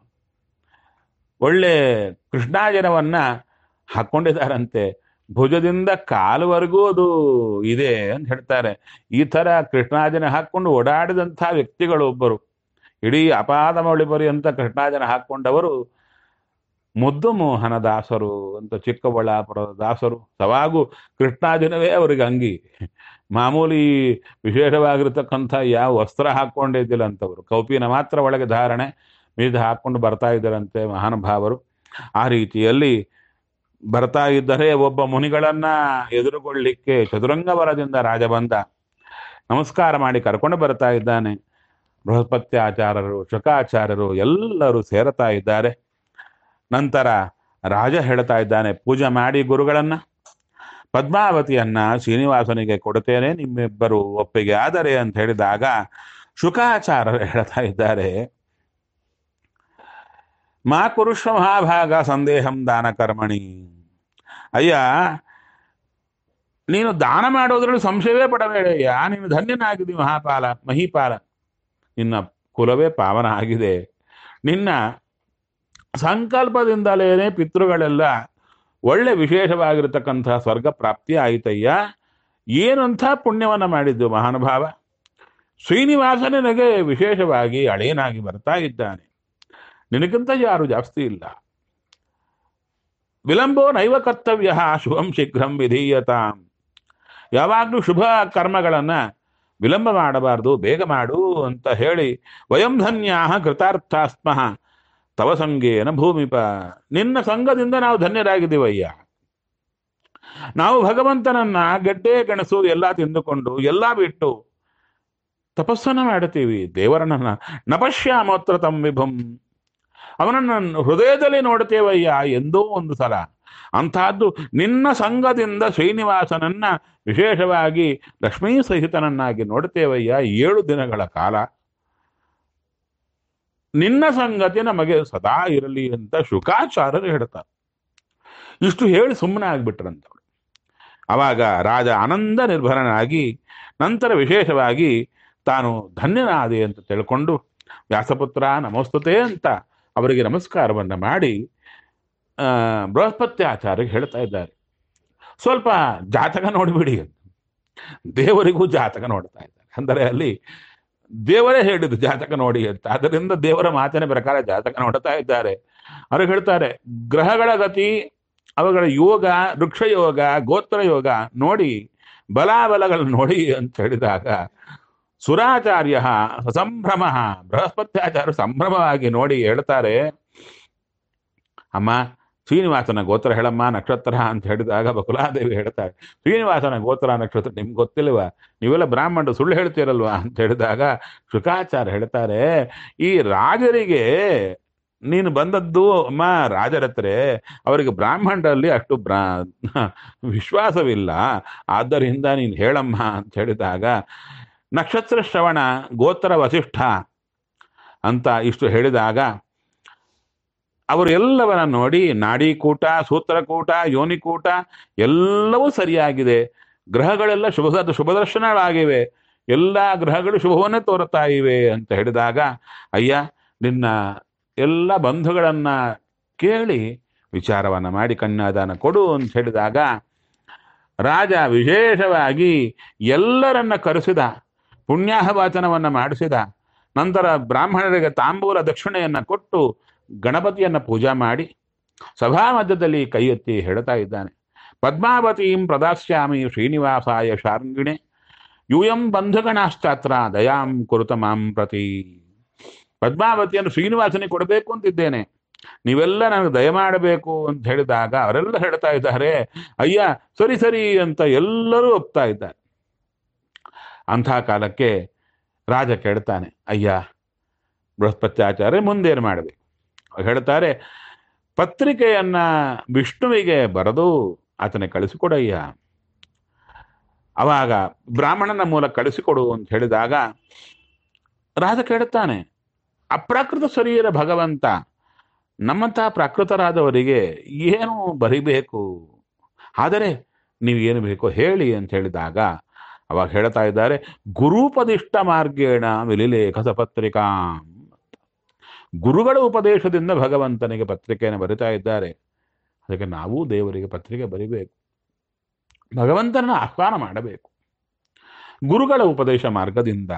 ಒಳ್ಳೆ ಕೃಷ್ಣಾಜನವನ್ನ ಹಾಕೊಂಡಿದ್ದಾರಂತೆ ಭುಜದಿಂದ ಕಾಲುವರೆಗೂ ಅದು ಇದೆ ಅಂತ ಹೇಳ್ತಾರೆ ಈ ತರ ಕೃಷ್ಣಾಜನ ಹಾಕೊಂಡು ಓಡಾಡಿದಂಥ ವ್ಯಕ್ತಿಗಳು ಒಬ್ಬರು ಇಡೀ ಅಪಾದ ಮೌಳಿ ಅಂತ ಕೃಷ್ಣಾಜನ ಹಾಕೊಂಡವರು ಮುದ್ದು ಮೋಹನ ದಾಸರು ಅಂತ ಚಿಕ್ಕಬಳ್ಳಾಪುರದ ದಾಸರು ಸವಾಗೂ ಕೃಷ್ಣಾಜನವೇ ಅವರಿಗೆ ಅಂಗಿ ಮಾಮೂಲಿ ವಿಶೇಷವಾಗಿರ್ತಕ್ಕಂಥ ಯಾವ ವಸ್ತ್ರ ಹಾಕೊಂಡಿದ್ದಿಲ್ಲ ಅಂತವರು ಕೌಪಿನ ಮಾತ್ರ ಒಳಗೆ ಧಾರಣೆ ಮೀದ ಹಾಕೊಂಡು ಬರ್ತಾ ಇದ್ದರಂತೆ ಮಹಾನುಭಾವರು ಆ ರೀತಿಯಲ್ಲಿ ಬರ್ತಾ ಇದ್ದರೆ ಒಬ್ಬ ಮುನಿಗಳನ್ನ ಎದುರುಗೊಳ್ಳಿಕ್ಕೆ ಚದುರಂಗ ವರದಿಂದ ರಾಜ ಬಂದ ನಮಸ್ಕಾರ ಮಾಡಿ ಕರ್ಕೊಂಡು ಬರ್ತಾ ಇದ್ದಾನೆ ಬೃಹಸ್ಪತ್ಯಾಚಾರ್ಯರು ಶುಕಾಚಾರ್ಯರು ಎಲ್ಲರೂ ಸೇರ್ತಾ ಇದ್ದಾರೆ ನಂತರ ರಾಜ ಹೇಳ್ತಾ ಇದ್ದಾನೆ ಪೂಜೆ ಮಾಡಿ ಗುರುಗಳನ್ನ ಪದ್ಮಾವತಿಯನ್ನ ಶ್ರೀನಿವಾಸನಿಗೆ ಕೊಡುತ್ತೇನೆ ನಿಮ್ಮಿಬ್ಬರು ಒಪ್ಪಿಗೆ ಆದರೆ ಅಂತ ಹೇಳಿದಾಗ ಶುಕಾಚಾರ್ಯರು ಹೇಳ್ತಾ ಇದ್ದಾರೆ ಮಾ ಕುರುಷ್ವ ಮಹಾಭಾಗ ಸಂದೇಹಂ ದಾನ ಕರ್ಮಣಿ ಅಯ್ಯ ನೀನು ದಾನ ಮಾಡೋದ್ರಲ್ಲಿ ಸಂಶಯವೇ ಪಡಬೇಡಯ್ಯ ನೀನು ಧನ್ಯನಾಗಿದ್ದಿ ಮಹಾಪಾಲ ಮಹಿಪಾಲ ನಿನ್ನ ಕುಲವೇ ಪಾವನ ಆಗಿದೆ ನಿನ್ನ ಸಂಕಲ್ಪದಿಂದಲೇನೆ ಪಿತೃಗಳೆಲ್ಲ ಒಳ್ಳೆ ವಿಶೇಷವಾಗಿರತಕ್ಕಂಥ ಸ್ವರ್ಗ ಪ್ರಾಪ್ತಿ ಆಯಿತಯ್ಯ ಏನಂಥ ಪುಣ್ಯವನ್ನ ಮಾಡಿದ್ದು ಮಹಾನುಭಾವ ಶ್ರೀನಿವಾಸ ನಿನಗೆ ವಿಶೇಷವಾಗಿ ಅಳೇನಾಗಿ ಬರ್ತಾ ಇದ್ದಾನೆ ನಿನಗಿಂತ ಯಾರು ಜಾಸ್ತಿ ಇಲ್ಲ ವಿಳಂಬೋ ನೈವ ಕರ್ತವ್ಯ ಶುಭಂ ಶೀಘ್ರಂ ವಿಧೀಯತಾಂ ಯಾವಾಗಲೂ ಶುಭ ಕರ್ಮಗಳನ್ನ ವಿಳಂಬ ಮಾಡಬಾರ್ದು ಬೇಗ ಮಾಡು ಅಂತ ಹೇಳಿ ವಯಂ ಧನ್ಯಾ ಕೃತಾರ್ಥಾಸ್ಮಃ ತವ ಸಂಗೇನ ಭೂಮಿಪ ನಿನ್ನ ಸಂಘದಿಂದ ನಾವು ಧನ್ಯರಾಗಿದ್ದೀವಯ್ಯ ನಾವು ಭಗವಂತನನ್ನ ಗೆಡ್ಡೆ ಗೆಣಸು ಎಲ್ಲ ತಿಂದುಕೊಂಡು ಎಲ್ಲ ಬಿಟ್ಟು ತಪಸ್ಸನ್ನ ಮಾಡುತ್ತೀವಿ ದೇವರನ್ನ ನಪಶ್ಯಾಮೋತ್ರ ತಂ ವಿಭುಂ ಅವನನ್ನು ಹೃದಯದಲ್ಲಿ ನೋಡ್ತೇವಯ್ಯ ಎಂದೋ ಒಂದು ಸಲ ಅಂತಹದ್ದು ನಿನ್ನ ಸಂಘದಿಂದ ಶ್ರೀನಿವಾಸನನ್ನ ವಿಶೇಷವಾಗಿ ಲಕ್ಷ್ಮೀ ಸಹಿತನನ್ನಾಗಿ ನೋಡ್ತೇವಯ್ಯ ಏಳು ದಿನಗಳ ಕಾಲ ನಿನ್ನ ಸಂಗತಿ ನಮಗೆ ಸದಾ ಇರಲಿ ಅಂತ ಶುಕಾಚಾರ್ಯರು ಹೇಳ್ತಾರೆ ಇಷ್ಟು ಹೇಳಿ ಸುಮ್ಮನೆ ಆಗ್ಬಿಟ್ರಂತವ್ರು ಅವಾಗ ರಾಜ ಆನಂದ ನಿರ್ಭರನಾಗಿ ನಂತರ ವಿಶೇಷವಾಗಿ ತಾನು ಧನ್ಯನಾದೆ ಅಂತ ತಿಳ್ಕೊಂಡು ವ್ಯಾಸಪುತ್ರ ನಮೋಸ್ತುತೆ ಅಂತ ಅವರಿಗೆ ನಮಸ್ಕಾರವನ್ನ ಮಾಡಿ ಆ ಬೃಹಸ್ಪತ್ಯಾಚಾರ್ಯಗೆ ಹೇಳ್ತಾ ಇದ್ದಾರೆ ಸ್ವಲ್ಪ ಜಾತಕ ನೋಡಿಬಿಡಿ ಅಂತ ದೇವರಿಗೂ ಜಾತಕ ನೋಡ್ತಾ ಇದ್ದಾರೆ ಅಂದರೆ ಅಲ್ಲಿ ದೇವರೇ ಹೇಳಿದ್ದು ಜಾತಕ ನೋಡಿ ಅಂತ ಅದರಿಂದ ದೇವರ ಮಾತಿನ ಪ್ರಕಾರ ಜಾತಕ ನೋಡ್ತಾ ಇದ್ದಾರೆ ಅವರು ಹೇಳ್ತಾರೆ ಗ್ರಹಗಳ ಗತಿ ಅವುಗಳ ಯೋಗ ವೃಕ್ಷ ಯೋಗ ಗೋತ್ರ ಯೋಗ ನೋಡಿ ಬಲಾಬಲಗಳನ್ನು ನೋಡಿ ಅಂತ ಹೇಳಿದಾಗ ಸುರಾಚಾರ್ಯ ಸಂಭ್ರಮ ಬೃಹಸ್ಪತ್ಯಾಚಾರ್ಯ ಸಂಭ್ರಮವಾಗಿ ನೋಡಿ ಹೇಳ್ತಾರೆ ಅಮ್ಮ ಶ್ರೀನಿವಾಸನ ಗೋತ್ರ ಹೇಳಮ್ಮ ನಕ್ಷತ್ರ ಅಂತ ಹೇಳಿದಾಗ ಬಕುಲಾದೇವಿ ಹೇಳ್ತಾಳೆ ಶ್ರೀನಿವಾಸನ ಗೋತ್ರ ನಕ್ಷತ್ರ ನಿಮ್ಗೆ ಗೊತ್ತಿಲ್ವಾ ನೀವೆಲ್ಲ ಬ್ರಾಹ್ಮಣರು ಸುಳ್ಳು ಹೇಳ್ತೀರಲ್ವಾ ಅಂತ ಹೇಳಿದಾಗ ಶುಕಾಚಾರ್ಯ ಹೇಳ್ತಾರೆ ಈ ರಾಜರಿಗೆ ನೀನು ಬಂದದ್ದು ಅಮ್ಮ ರಾಜರತ್ರೆ ಅವರಿಗೆ ಬ್ರಾಹ್ಮಣರಲ್ಲಿ ಅಷ್ಟು ಬ್ರಾ ವಿಶ್ವಾಸವಿಲ್ಲ ಆದ್ದರಿಂದ ನೀನು ಹೇಳಮ್ಮ ಅಂತ ಹೇಳಿದಾಗ ನಕ್ಷತ್ರ ಶ್ರವಣ ಗೋತ್ರ ವಸಿಷ್ಠ ಅಂತ ಇಷ್ಟು ಹೇಳಿದಾಗ ಅವರು ಎಲ್ಲವನ್ನ ನೋಡಿ ನಾಡೀಕೂಟ ಸೂತ್ರಕೂಟ ಯೋನಿಕೂಟ ಎಲ್ಲವೂ ಸರಿಯಾಗಿದೆ ಗ್ರಹಗಳೆಲ್ಲ ಶುಭ ಶುಭದರ್ಶನಗಳಾಗಿವೆ ಎಲ್ಲ ಗ್ರಹಗಳು ಶುಭವನ್ನೇ ತೋರುತ್ತಾ ಇವೆ ಅಂತ ಹೇಳಿದಾಗ ಅಯ್ಯ ನಿನ್ನ ಎಲ್ಲ ಬಂಧುಗಳನ್ನ ಕೇಳಿ ವಿಚಾರವನ್ನ ಮಾಡಿ ಕನ್ಯಾದಾನ ಕೊಡು ಅಂತ ಹೇಳಿದಾಗ ರಾಜ ವಿಶೇಷವಾಗಿ ಎಲ್ಲರನ್ನ ಕರೆಸಿದ ಪುಣ್ಯಾಹವಾಚನವನ್ನ ಮಾಡಿಸಿದ ನಂತರ ಬ್ರಾಹ್ಮಣರಿಗೆ ತಾಂಬೂಲ ದಕ್ಷಿಣೆಯನ್ನ ಕೊಟ್ಟು ಗಣಪತಿಯನ್ನ ಪೂಜಾ ಮಾಡಿ ಸಭಾ ಮಧ್ಯದಲ್ಲಿ ಕೈ ಎತ್ತಿ ಹೇಳ್ತಾ ಇದ್ದಾನೆ ಪದ್ಮಾವತೀಂ ಪ್ರದಾಸ್ಯಾಮಿ ಶ್ರೀನಿವಾಸಾಯ ಶಾರ್ಂಗಿಣೆ ಯೂಯಂ ಬಂಧುಗಣಾಶ್ಚಾತ್ರ ದಯಾಂ ಕುರುತ ಮಾಂ ಪ್ರತಿ ಪದ್ಮಾವತಿಯನ್ನು ಶ್ರೀನಿವಾಸನಿಗೆ ಕೊಡಬೇಕು ಅಂತಿದ್ದೇನೆ ನೀವೆಲ್ಲ ನನಗೆ ದಯ ಮಾಡಬೇಕು ಅಂತ ಹೇಳಿದಾಗ ಅವರೆಲ್ಲ ಹೇಳ್ತಾ ಇದ್ದಾರೆ ಅಯ್ಯ ಸರಿ ಸರಿ ಅಂತ ಎಲ್ಲರೂ ಒಪ್ತಾ ಇದ್ದಾರೆ ಅಂಥ ಕಾಲಕ್ಕೆ ರಾಜ ಕೇಳ್ತಾನೆ ಅಯ್ಯ ಬೃಹಸ್ಪತ್ಯಾಚಾರ್ಯ ಮುಂದೇನು ಮಾಡಬೇಕು ಹೇಳ್ತಾರೆ ಪತ್ರಿಕೆಯನ್ನ ವಿಷ್ಣುವಿಗೆ ಬರೆದು ಆತನಿಗೆ ಕಳಿಸಿಕೊಡಯ್ಯ ಅವಾಗ ಬ್ರಾಹ್ಮಣನ ಮೂಲಕ ಕಳಿಸಿಕೊಡು ಅಂತ ಹೇಳಿದಾಗ ರಾಜ ಕೇಳುತ್ತಾನೆ ಅಪ್ರಾಕೃತ ಶರೀರ ಭಗವಂತ ನಮ್ಮಂತಹ ಪ್ರಾಕೃತರಾದವರಿಗೆ ಏನು ಬರಿಬೇಕು ಆದರೆ ನೀವು ಏನು ಬೇಕೋ ಹೇಳಿ ಅಂತ ಹೇಳಿದಾಗ ಅವಾಗ ಹೇಳ್ತಾ ಇದ್ದಾರೆ ಗುರುಪದಿಷ್ಟ ಮಾರ್ಗೇಣ ವಿಲಿಲೇಖಸ ಪತ್ರಿಕಾ ಗುರುಗಳ ಉಪದೇಶದಿಂದ ಭಗವಂತನಿಗೆ ಪತ್ರಿಕೆಯನ್ನು ಬರಿತಾ ಇದ್ದಾರೆ ಅದಕ್ಕೆ ನಾವು ದೇವರಿಗೆ ಪತ್ರಿಕೆ ಬರಿಬೇಕು ಭಗವಂತನ ಆಹ್ವಾನ ಮಾಡಬೇಕು ಗುರುಗಳ ಉಪದೇಶ ಮಾರ್ಗದಿಂದ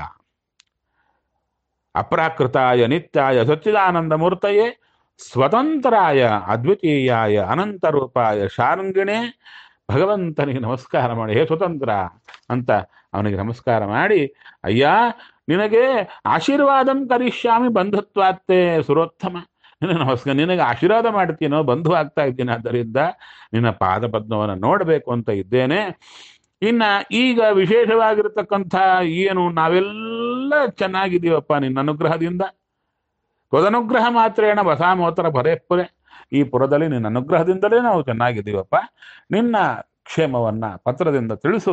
ಅಪ್ರಾಕೃತಾಯ ನಿತ್ಯಾಯ ಸಚ್ಚಿದಾನಂದ ಮೂರ್ತಯೇ ಸ್ವತಂತ್ರಾಯ ಅದ್ವಿತೀಯಾಯ ಅನಂತರೂಪಾಯ ಶಾರಂಗಿಣೆ ಭಗವಂತನಿಗೆ ನಮಸ್ಕಾರ ಮಾಡಿ ಹೇ ಸ್ವತಂತ್ರ ಅಂತ ಅವನಿಗೆ ನಮಸ್ಕಾರ ಮಾಡಿ ಅಯ್ಯ ನಿನಗೆ ಆಶೀರ್ವಾದಂ ಕರಿಷ್ಯಾಮಿ ಬಂಧುತ್ವಾತ್ತೆ ಸುರೋತ್ತಮ ನಿನಗೆ ನಮಸ್ಕಾರ ನಿನಗೆ ಆಶೀರ್ವಾದ ಮಾಡ್ತೀನೋ ಬಂಧು ಆಗ್ತಾ ಇದ್ದೀನಿ ಆದ್ದರಿಂದ ನಿನ್ನ ಪಾದ ಪದ್ಮವನ್ನು ನೋಡಬೇಕು ಅಂತ ಇದ್ದೇನೆ ಇನ್ನ ಈಗ ವಿಶೇಷವಾಗಿರತಕ್ಕಂಥ ಏನು ನಾವೆಲ್ಲ ಚೆನ್ನಾಗಿದ್ದೀವಪ್ಪ ನಿನ್ನ ಅನುಗ್ರಹದಿಂದ ತ್ವದನುಗ್ರಹ ಮಾತ್ರೇಣ ವಸಾಮೋತ್ತರ ಭರೇಪುರೆ ಈ ಪುರದಲ್ಲಿ ನಿನ್ನ ಅನುಗ್ರಹದಿಂದಲೇ ನಾವು ಚೆನ್ನಾಗಿದ್ದೀವಪ್ಪ ನಿನ್ನ ಕ್ಷೇಮವನ್ನ ಪತ್ರದಿಂದ ತಿಳಿಸು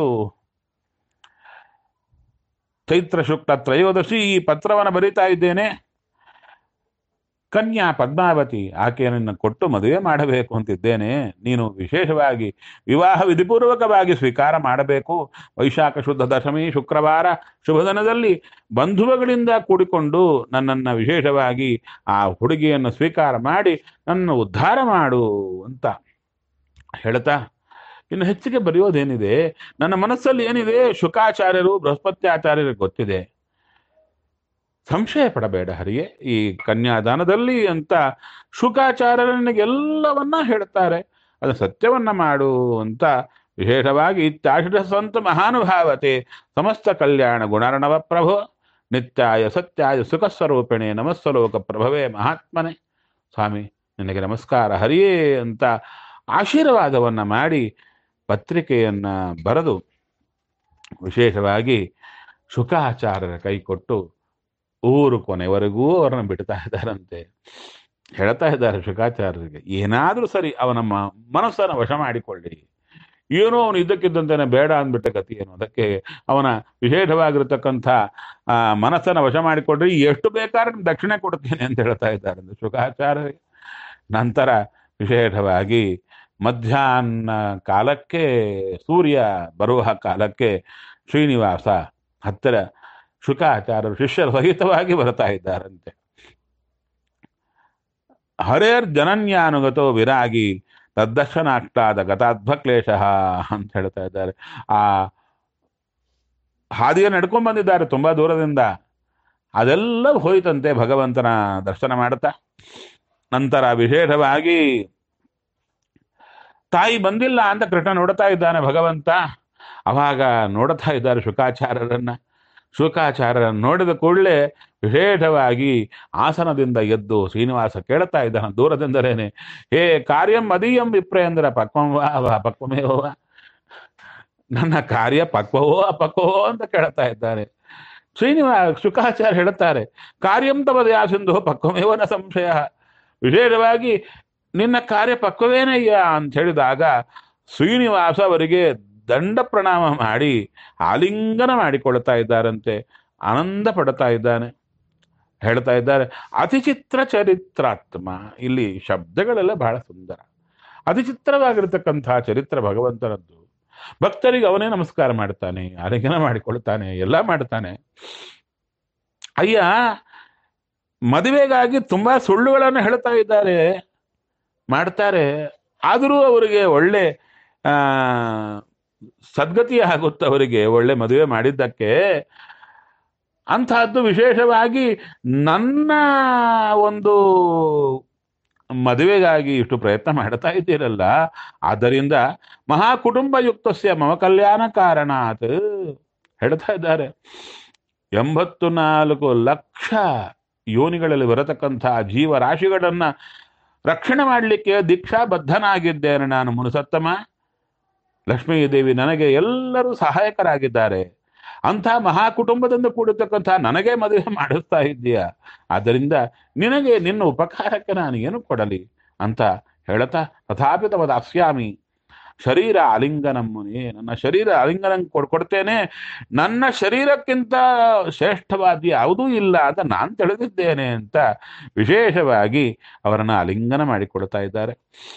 ಚೈತ್ರ ಶುಕ್ಲ ತ್ರಯೋದಶಿ ಈ ಪತ್ರವನ್ನು ಬರೀತಾ ಇದ್ದೇನೆ ಕನ್ಯಾ ಪದ್ಮಾವತಿ ಆಕೆಯನ್ನು ಕೊಟ್ಟು ಮದುವೆ ಮಾಡಬೇಕು ಅಂತಿದ್ದೇನೆ ನೀನು ವಿಶೇಷವಾಗಿ ವಿವಾಹ ವಿಧಿಪೂರ್ವಕವಾಗಿ ಸ್ವೀಕಾರ ಮಾಡಬೇಕು ವೈಶಾಖ ಶುದ್ಧ ದಶಮಿ ಶುಕ್ರವಾರ ಶುಭದಿನದಲ್ಲಿ ಬಂಧುವಗಳಿಂದ ಕೂಡಿಕೊಂಡು ನನ್ನನ್ನು ವಿಶೇಷವಾಗಿ ಆ ಹುಡುಗಿಯನ್ನು ಸ್ವೀಕಾರ ಮಾಡಿ ನನ್ನ ಉದ್ಧಾರ ಮಾಡು ಅಂತ ಹೇಳ್ತಾ ಇನ್ನು ಹೆಚ್ಚಿಗೆ ಬರೆಯೋದೇನಿದೆ ನನ್ನ ಮನಸ್ಸಲ್ಲಿ ಏನಿದೆ ಶುಕಾಚಾರ್ಯರು ಬೃಹಸ್ಪತ್ಯಾಚಾರ್ಯರಿಗೆ ಗೊತ್ತಿದೆ ಸಂಶಯ ಪಡಬೇಡ ಹರಿಯೇ ಈ ಕನ್ಯಾದಾನದಲ್ಲಿ ಅಂತ ಶುಕಾಚಾರ್ಯರು ನನಗೆಲ್ಲವನ್ನ ಹೇಳ್ತಾರೆ ಅದು ಸತ್ಯವನ್ನ ಮಾಡು ಅಂತ ವಿಶೇಷವಾಗಿ ಇತ್ಯಾಶ್ರ ಸಂತ ಮಹಾನುಭಾವತೆ ಸಮಸ್ತ ಕಲ್ಯಾಣ ಗುಣರ್ಣವ ಪ್ರಭೋ ನಿತ್ಯಾಯ ಸತ್ಯಾಯ ಸುಖ ಸ್ವರೂಪಿಣೆ ನಮಸ್ವಲೋಕ ಪ್ರಭವೇ ಮಹಾತ್ಮನೆ ಸ್ವಾಮಿ ನಿನಗೆ ನಮಸ್ಕಾರ ಹರಿಯೇ ಅಂತ ಆಶೀರ್ವಾದವನ್ನ ಮಾಡಿ ಪತ್ರಿಕೆಯನ್ನ ಬರೆದು ವಿಶೇಷವಾಗಿ ಶುಕಾಚಾರ್ಯರ ಕೈ ಕೊಟ್ಟು ಊರು ಕೊನೆವರೆಗೂ ಅವರನ್ನು ಬಿಡ್ತಾ ಇದ್ದಾರಂತೆ ಹೇಳ್ತಾ ಇದ್ದಾರೆ ಶುಕಾಚಾರ್ಯರಿಗೆ ಏನಾದರೂ ಸರಿ ಅವನ ಮ- ಮನಸ್ಸನ್ನು ವಶ ಮಾಡಿಕೊಳ್ಳಿ ಏನೋ ಅವನು ಇದ್ದಕ್ಕಿದ್ದಂತೆನೆ ಬೇಡ ಅಂದ್ಬಿಟ್ಟ ಗತಿ ಏನು ಅದಕ್ಕೆ ಅವನ ವಿಶೇಷವಾಗಿರತಕ್ಕಂಥ ಆ, ಮನಸ್ಸನ್ನು ವಶ ಮಾಡಿಕೊಂಡ್ರೆ ಎಷ್ಟು ಬೇಕಾದ್ರೆ ನಿಮ್ಗೆ ದಕ್ಷಿಣೆ ಕೊಡ್ತೀನಿ ಅಂತ ಹೇಳ್ತಾ ಇದ್ದಾರೆ ಅಂದ್ರೆ ಶುಕಾಚಾರ್ಯರಿಗೆ ನಂತರ ವಿಶೇಷವಾಗಿ ಮಧ್ಯಾಹ್ನ ಕಾಲಕ್ಕೆ ಸೂರ್ಯ ಬರುವ ಕಾಲಕ್ಕೆ ಶ್ರೀನಿವಾಸ ಹತ್ತಿರ ಶುಕಾಚಾರ್ಯರು ಶಿಷ್ಯರ ಸಹಿತವಾಗಿ ಬರ್ತಾ ಇದ್ದಾರಂತೆ ಹರೇರ್ ಜನನ್ಯಾನುಗತೋ ವಿರಾಗಿ ತದ್ದರ್ಶನಾಷ್ಟಾದ ಗತಾಧ್ವಕ್ಲೇಶ ಅಂತ ಹೇಳ್ತಾ ಇದ್ದಾರೆ ಆ ಹಾದಿಯ ನಡ್ಕೊಂಡ್ ಬಂದಿದ್ದಾರೆ ತುಂಬಾ ದೂರದಿಂದ ಅದೆಲ್ಲ ಹೋಯ್ತಂತೆ ಭಗವಂತನ ದರ್ಶನ ಮಾಡ್ತಾ ನಂತರ ವಿಶೇಷವಾಗಿ ತಾಯಿ ಬಂದಿಲ್ಲ ಅಂತ ಕೃಷ್ಣ ನೋಡ್ತಾ ಇದ್ದಾನೆ ಭಗವಂತ ಅವಾಗ ನೋಡ್ತಾ ಇದ್ದಾರೆ ಶುಕಾಚಾರ್ಯರನ್ನ ಶುಕಾಚಾರ್ಯರನ್ನು ನೋಡಿದ ಕೂಡಲೇ ವಿಶೇಷವಾಗಿ ಆಸನದಿಂದ ಎದ್ದು ಶ್ರೀನಿವಾಸ ಕೇಳ್ತಾ ಇದ್ದಾನೆ ದೂರದಿಂದಲೇನೆ ಹೇ ಕಾರ್ಯಂ ಮದೀಯಂ ವಿಪ್ರೇಂದ್ರ ಪಕ್ವವ ಪಕ್ವಮೇವ ನನ್ನ ಕಾರ್ಯ ಪಕ್ವವೋ ಅಪಕ್ವವೋ ಅಂತ ಕೇಳ್ತಾ ಇದ್ದಾರೆ ಶ್ರೀನಿವಾಸ ಶುಕಾಚಾರ್ಯ ಹೇಳ್ತಾರೆ ಕಾರ್ಯಂ ತವದಯಾ ಸಿಂಧು ಪಕ್ವಮೇವನ ಸಂಶಯ ವಿಶೇಷವಾಗಿ ನಿನ್ನ ಕಾರ್ಯ ಪಕ್ವವೇನಯ್ಯ ಅಂತ ಹೇಳಿದಾಗ ಶ್ರೀನಿವಾಸ ಅವರಿಗೆ ದಂಡ ಪ್ರಣಾಮ ಮಾಡಿ ಆಲಿಂಗನ ಮಾಡಿಕೊಳ್ತಾ ಇದ್ದಾರಂತೆ ಆನಂದ ಪಡ್ತಾ ಇದ್ದಾನೆ ಹೇಳ್ತಾ ಇದ್ದಾರೆ ಅತಿಚಿತ್ರ ಚರಿತ್ರಾತ್ಮ ಇಲ್ಲಿ ಶಬ್ದಗಳೆಲ್ಲ ಬಹಳ ಸುಂದರ ಅತಿಚಿತ್ರವಾಗಿರ್ತಕ್ಕಂಥ ಚರಿತ್ರ ಭಗವಂತನದ್ದು ಭಕ್ತರಿಗೆ ಅವನೇ ನಮಸ್ಕಾರ ಮಾಡ್ತಾನೆ ಆಲಿಂಗನ ಮಾಡಿಕೊಳ್ತಾನೆ ಎಲ್ಲ ಮಾಡ್ತಾನೆ ಅಯ್ಯ ಮದುವೆಗಾಗಿ ತುಂಬಾ ಸುಳ್ಳುಗಳನ್ನು ಹೇಳ್ತಾ ಇದ್ದಾರೆ ಮಾಡ್ತಾರೆ ಆದರೂ ಅವರಿಗೆ ಒಳ್ಳೆ ಆ ಸದ್ಗತಿ ಆಗುತ್ತೆ ಅವರಿಗೆ ಒಳ್ಳೆ ಮದುವೆ ಮಾಡಿದ್ದಕ್ಕೆ ಅಂತಹದ್ದು ವಿಶೇಷವಾಗಿ ನನ್ನ ಒಂದು ಮದುವೆಗಾಗಿ ಇಷ್ಟು ಪ್ರಯತ್ನ ಮಾಡ್ತಾ ಇದ್ದೀರಲ್ಲ ಆದ್ದರಿಂದ ಮಹಾಕುಟುಂಬಯುಕ್ತಸ್ಯ ಮಮ ಕಲ್ಯಾಣ ಕಾರಣಾತ್ ಹೇಳ್ತಾ ಇದ್ದಾರೆ ಎಂಬತ್ತು ನಾಲ್ಕು ಲಕ್ಷ ಯೋನಿಗಳಲ್ಲಿ ಬರತಕ್ಕಂಥ ಜೀವರಾಶಿಗಳನ್ನ ರಕ್ಷಣೆ ಮಾಡಲಿಕ್ಕೆ ದೀಕ್ಷಾಬದ್ಧನಾಗಿದ್ದೇನೆ ನಾನು ಮುನುಸತ್ತಮ ಲಕ್ಷ್ಮೀದೇವಿ ನನಗೆ ಎಲ್ಲರೂ ಸಹಾಯಕರಾಗಿದ್ದಾರೆ ಅಂಥ ಮಹಾಕುಟುಂಬದಿಂದ ಕೂಡಿರ್ತಕ್ಕಂಥ ನನಗೆ ಮದುವೆ ಮಾಡಿಸ್ತಾ ಇದ್ದೀಯ ಆದ್ದರಿಂದ ನಿನಗೆ ನಿನ್ನ ಉಪಕಾರಕ್ಕೆ ನಾನು ಏನು ಕೊಡಲಿ ಅಂತ ಹೇಳ್ತಾ ತಥಾಪಿ ತವ ದಾಸ್ಯಾಮಿ ಶರೀರ ಆಲಿಂಗನಂ ಮುನಿ ನನ್ನ ಶರೀರ ಆಲಿಂಗನ ಕೊಡ್ ಕೊಡ್ತೇನೆ ನನ್ನ ಶರೀರಕ್ಕಿಂತ ಶ್ರೇಷ್ಠವಾದ ಯಾವುದೂ ಇಲ್ಲ ಅಂತ ನಾನು ತಿಳಿದಿದ್ದೇನೆ ಅಂತ ವಿಶೇಷವಾಗಿ ಅವರನ್ನು ಆಲಿಂಗನ ಮಾಡಿಕೊಡ್ತಾ ಇದ್ದಾರೆ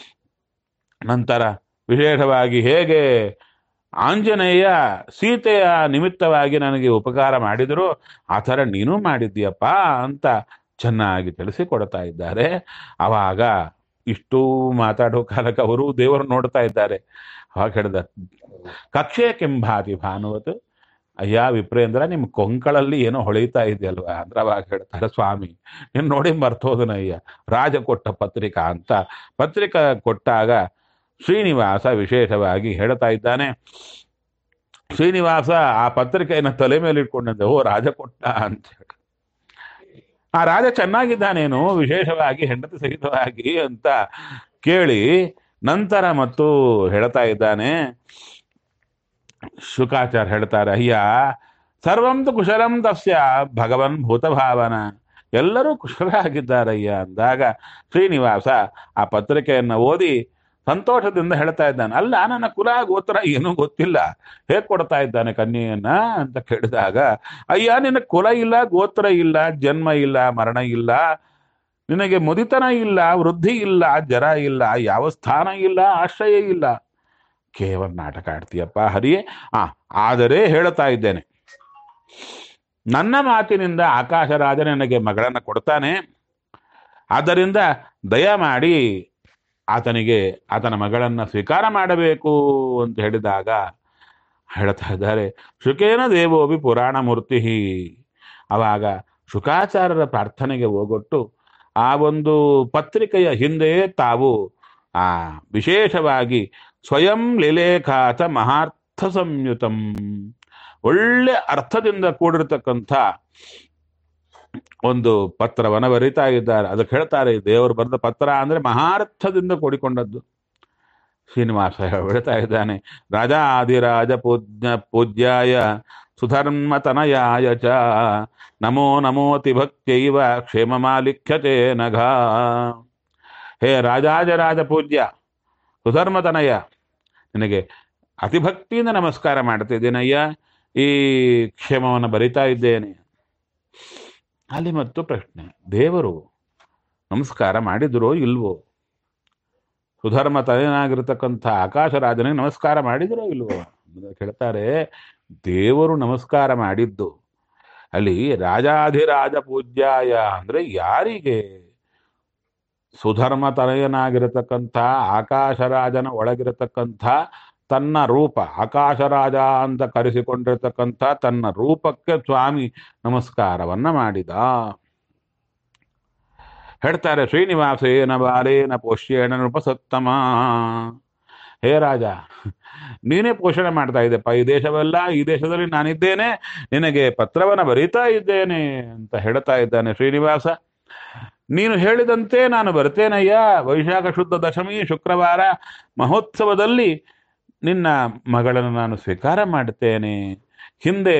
ನಂತರ ವಿಶೇಷವಾಗಿ ಹೇಗೆ ಆಂಜನೇಯ ಸೀತೆಯ ನಿಮಿತ್ತವಾಗಿ ನನಗೆ ಉಪಕಾರ ಮಾಡಿದ್ರು ಆ ಥರ ನೀನು ಮಾಡಿದ್ದೀಯಪ್ಪ ಅಂತ ಚೆನ್ನಾಗಿ ತಿಳಿಸಿಕೊಡ್ತಾ ಇದ್ದಾರೆ ಅವಾಗ ಇಷ್ಟು ಮಾತಾಡೋ ಕಾಲಕ್ಕೆ ಅವರು ದೇವರು ನೋಡ್ತಾ ಇದ್ದಾರೆ ಅವಾಗ ಹೇಳಿದ ಕಕ್ಷೆ ಕೆಂಭಾತಿ ಭಾನುವತ್ ಅಯ್ಯ ವಿಪ್ರೇಂದ್ರ ನಿಮ್ಮ ಕೊಂಕಳಲ್ಲಿ ಏನೋ ಹೊಳಿತಾ ಇದೆಯಲ್ವಾ ಅಂದ್ರೆ ಅವಾಗ ಹೇಳ್ತಾರೆ ಸ್ವಾಮಿ ನೀನು ನೋಡಿ ಮರ್ತೋದನಯ್ಯ ರಾಜ ಕೊಟ್ಟ ಪತ್ರಿಕಾ ಅಂತ ಪತ್ರಿಕಾ ಕೊಟ್ಟಾಗ ಶ್ರೀನಿವಾಸ ವಿಶೇಷವಾಗಿ ಹೇಳ್ತಾ ಇದ್ದಾನೆ ಶ್ರೀನಿವಾಸ ಆ ಪತ್ರಿಕೆಯನ್ನು ತಲೆ ಮೇಲೆ ಇಟ್ಕೊಂಡಂತೆ ಓ ರಾಜ ಕೊಟ್ಟ ಅಂತ ಹೇಳಿ ಆ ರಾಜ ಚೆನ್ನಾಗಿದ್ದಾನೇನು ವಿಶೇಷವಾಗಿ ಹೆಂಡತಿ ಸಹಿತವಾಗಿ ಅಂತ ಕೇಳಿ ನಂತರ ಮತ್ತು ಹೇಳ್ತಾ ಇದ್ದಾನೆ ಶುಕಾಚಾರ್ಯ ಹೇಳ್ತಾರೆ ಅಯ್ಯ ಸರ್ವಂತು ಕುಶಲಂ ತಸ್ಯ ಭಗವನ್ ಭೂತಭಾವನ ಎಲ್ಲರೂ ಕುಶಲರಾಗಿದ್ದಾರಯ್ಯ ಅಂದಾಗ ಶ್ರೀನಿವಾಸ ಆ ಪತ್ರಿಕೆಯನ್ನು ಓದಿ ಸಂತೋಷದಿಂದ ಹೇಳ್ತಾ ಇದ್ದಾನೆ ಅಲ್ಲ ನನ್ನ ಕುಲ ಗೋತ್ರ ಏನೂ ಗೊತ್ತಿಲ್ಲ ಹೇಗೆ ಕೊಡ್ತಾ ಇದ್ದಾನೆ ಕನ್ಯೆಯನ್ನ ಅಂತ ಕೇಳಿದಾಗ ಅಯ್ಯ ನಿನ್ನ ಕುಲ ಇಲ್ಲ ಗೋತ್ರ ಇಲ್ಲ ಜನ್ಮ ಇಲ್ಲ ಮರಣ ಇಲ್ಲ ನಿನಗೆ ಮುದಿತನ ಇಲ್ಲ ವೃದ್ಧಿ ಇಲ್ಲ ಜರ ಇಲ್ಲ ಯಾವ ಸ್ಥಾನ ಇಲ್ಲ ಆಶ್ರಯ ಇಲ್ಲ ಕೇವಲ ನಾಟಕ ಆಡ್ತೀಯಪ್ಪ ಹರಿಯೇ ಆ ಆದರೆ ಹೇಳ್ತಾ ಇದ್ದೇನೆ ನನ್ನ ಮಾತಿನಿಂದ ಆಕಾಶರಾಜ ನನಗೆ ಮಗಳನ್ನ ಕೊಡ್ತಾನೆ ಆದ್ದರಿಂದ ದಯಮಾಡಿ ಆತನಿಗೆ ಆತನ ಮಗಳನ್ನ ಸ್ವೀಕಾರ ಮಾಡಬೇಕು ಅಂತ ಹೇಳಿದಾಗ ಹೇಳ್ತಾ ಇದ್ದಾರೆ ಶುಕೇನ ದೇವೋಬಿ ಪುರಾಣ ಮೂರ್ತಿ ಅವಾಗ ಶುಕಾಚಾರ್ಯರ ಪ್ರಾರ್ಥನೆಗೆ ಹೋಗೊಟ್ಟು ಆ ಒಂದು ಪತ್ರಿಕೆಯ ಹಿಂದೆ ತಾವು ಆ ವಿಶೇಷವಾಗಿ ಸ್ವಯಂ ಲಿಲೇಖಾತ ಮಹಾರ್ಥ ಸಂಯುತಂ ಒಳ್ಳೆ ಅರ್ಥದಿಂದ ಕೂಡಿರ್ತಕ್ಕಂಥ ಒಂದು ಪತ್ರವನ್ನ ಬರಿತಾ ಇದ್ದಾರೆ ಅದಕ್ಕೆ ಹೇಳ್ತಾರೆ ದೇವರು ಬರೆದ ಪತ್ರ ಅಂದ್ರೆ ಮಹಾರ್ಥದಿಂದ ಕೂಡಿಕೊಂಡದ್ದು ಶ್ರೀನಿವಾಸ ಹೇಳ್ತಾ ಇದ್ದಾನೆ ರಾಜ ಆದಿರಾಜ ಪೂಜ್ಯ ಪೂಜ್ಯಾಯ ಸುಧರ್ಮತನಯಾಯ ಚ ನಮೋ ನಮೋತಿ ಭಕ್ತೈವ ಕ್ಷೇಮ ಮಾಲಿಖ್ಯತೆ ನಘ ಹೇ ರಾಜಾಜರಾಜ ಪೂಜ್ಯ ಸುಧರ್ಮತನಯ ನಿನಗೆ ಅತಿಭಕ್ತಿಯಿಂದ ನಮಸ್ಕಾರ ಮಾಡ್ತಿದ್ದೇನಯ್ಯ ಈ ಕ್ಷೇಮವನ್ನು ಬರಿತಾ ಇದ್ದೇನೆ ಅಲ್ಲಿ ಮತ್ತು ಪ್ರಶ್ನೆ ದೇವರು ನಮಸ್ಕಾರ ಮಾಡಿದ್ರೋ ಇಲ್ವೋ ಸುಧರ್ಮ ತಲೆನಾಗಿರ್ತಕ್ಕಂಥ ಆಕಾಶರಾಜನಿಗೆ ನಮಸ್ಕಾರ ಮಾಡಿದ್ರೋ ಇಲ್ವೋ ಹೇಳ್ತಾರೆ ದೇವರು ನಮಸ್ಕಾರ ಮಾಡಿದ್ದು ಅಲ್ಲಿ ರಾಜಾಧಿರಾಜ ಪೂಜ್ಯಾಯ ಅಂದ್ರೆ ಯಾರಿಗೆ ಸುಧರ್ಮ ತನಯನಾಗಿರತಕ್ಕಂಥ ಆಕಾಶರಾಜನ ಒಳಗಿರತಕ್ಕಂಥ ತನ್ನ ರೂಪ ಆಕಾಶರಾಜ ಅಂತ ಕರೆಸಿಕೊಂಡಿರ್ತಕ್ಕಂಥ ತನ್ನ ರೂಪಕ್ಕೆ ಸ್ವಾಮಿ ನಮಸ್ಕಾರವನ್ನ ಮಾಡಿದ ಹೇಳ್ತಾರೆ ಶ್ರೀನಿವಾಸೇನ ಬಾಲೇನ ಪೋಷ್ಯೇಣ ನೃಪಸತ್ತಮ ಹೇ ರಾಜ ನೀನೇ ಪೋಷಣೆ ಮಾಡ್ತಾ ಇದ್ದೆಪ್ಪ ಈ ದೇಶವೆಲ್ಲ ಈ ದೇಶದಲ್ಲಿ ನಾನಿದ್ದೇನೆ ನಿನಗೆ ಪತ್ರವನ್ನು ಬರೀತಾ ಇದ್ದೇನೆ ಅಂತ ಹೇಳ್ತಾ ಇದ್ದಾನೆ ಶ್ರೀನಿವಾಸ ನೀನು ಹೇಳಿದಂತೆ ನಾನು ಬರ್ತೇನಯ್ಯ ವೈಶಾಖ ಶುದ್ಧ ದಶಮಿ ಶುಕ್ರವಾರ ಮಹೋತ್ಸವದಲ್ಲಿ ನಿನ್ನ ಮಗಳನ್ನು ನಾನು ಸ್ವೀಕಾರ ಮಾಡ್ತೇನೆ ಹಿಂದೆ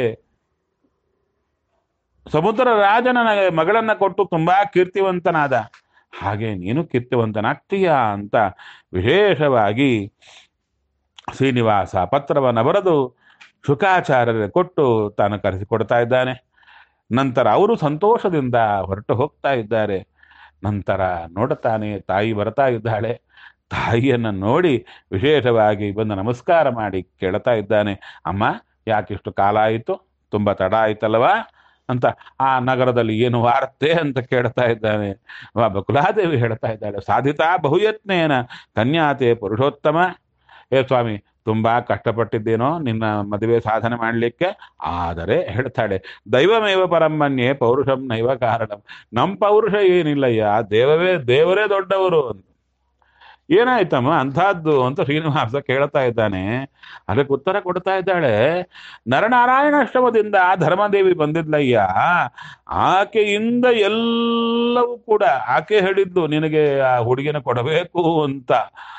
ಸಮುದ್ರ ರಾಜ ನನಗೆ ಮಗಳನ್ನ ಕೊಟ್ಟು ತುಂಬಾ ಕೀರ್ತಿವಂತನಾದ ಹಾಗೆ ನೀನು ಕೀರ್ತಿವಂತನಾಗ್ತೀಯ ಅಂತ ವಿಶೇಷವಾಗಿ ಶ್ರೀನಿವಾಸ ಪತ್ರವನ್ನು ಬರೆದು ಶುಕಾಚಾರ್ಯರಿಗೆ ಕೊಟ್ಟು ತಾನು ಕರೆಸಿಕೊಡ್ತಾ ಇದ್ದಾನೆ ನಂತರ ಅವರು ಸಂತೋಷದಿಂದ ಹೊರಟು ಹೋಗ್ತಾ ಇದ್ದಾರೆ ನಂತರ ನೋಡುತ್ತಾನೆ ತಾಯಿ ಬರ್ತಾ ಇದ್ದಾಳೆ ತಾಯಿಯನ್ನು ನೋಡಿ ವಿಶೇಷವಾಗಿ ಬಂದು ನಮಸ್ಕಾರ ಮಾಡಿ ಕೇಳ್ತಾ ಇದ್ದಾನೆ ಅಮ್ಮ ಯಾಕಿಷ್ಟು ಕಾಲ ಆಯಿತು ತುಂಬ ತಡ ಆಯ್ತಲ್ವಾ ಅಂತ ಆ ನಗರದಲ್ಲಿ ಏನು ವಾರ್ತೆ ಅಂತ ಕೇಳ್ತಾ ಇದ್ದಾನೆ ವಾ ಬಕುಲಾದೇವಿ ಹೇಳ್ತಾ ಇದ್ದಾಳೆ ಸಾಧಿತಾ ಬಹುಯತ್ನೇನ ಕನ್ಯಾತೆ ಪುರುಷೋತ್ತಮ ಏ ಸ್ವಾಮಿ ತುಂಬಾ ಕಷ್ಟಪಟ್ಟಿದ್ದೇನೋ ನಿನ್ನ ಮದುವೆ ಸಾಧನೆ ಮಾಡಲಿಕ್ಕೆ ಆದರೆ ಹೇಳ್ತಾಳೆ ದೈವಮೇವ ಪರಮನ್ಯೇ ಪೌರುಷಂ ನೈವ ಕಾರಣಂ ನಮ್ಮ ಪೌರುಷ ಏನಿಲ್ಲಯ್ಯ ದೇವವೇ ದೇವರೇ ದೊಡ್ಡವರು ಅಂತ ಏನಾಯ್ತಮ್ಮ ಅಂಥದ್ದು ಅಂತ ಶ್ರೀನಿವಾಸ ಕೇಳ್ತಾ ಇದ್ದಾನೆ ಅದಕ್ಕೆ ಉತ್ತರ ಕೊಡ್ತಾ ಇದ್ದಾಳೆ ನರನಾರಾಯಣಾಶ್ರಮದಿಂದ ಧರ್ಮದೇವಿ ಬಂದಿದ್ಲಯ್ಯ ಆಕೆಯಿಂದ ಎಲ್ಲವೂ ಕೂಡ ಆಕೆ ಹೇಳಿದ್ದು ನಿನಗೆ ಆ ಹುಡುಗಿನ ಕೊಡಬೇಕು ಅಂತ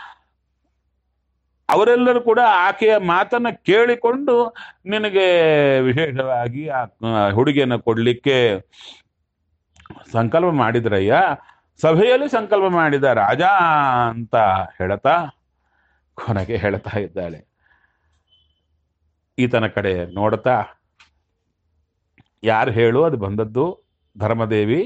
ಅವರೆಲ್ಲರೂ ಕೂಡ ಆಕೆಯ ಮಾತನ್ನ ಕೇಳಿಕೊಂಡು ನಿನಗೆ ವಿಶೇಷವಾಗಿ ಆ ಹುಡುಗಿಯನ್ನು ಕೊಡ್ಲಿಕ್ಕೆ ಸಂಕಲ್ಪ ಮಾಡಿದ್ರಯ್ಯ ಸಭೆಯಲ್ಲಿ ಸಂಕಲ್ಪ ಮಾಡಿದ ರಾಜ ಅಂತ ಹೇಳ್ತಾ ಕೊನೆಗೆ ಹೇಳ್ತಾ ಇದ್ದಾಳೆ ಈತನ ಕಡೆ ನೋಡ್ತಾ ಯಾರು ಹೇಳು ಅದು ಬಂದದ್ದು ಧರ್ಮದೇವಿ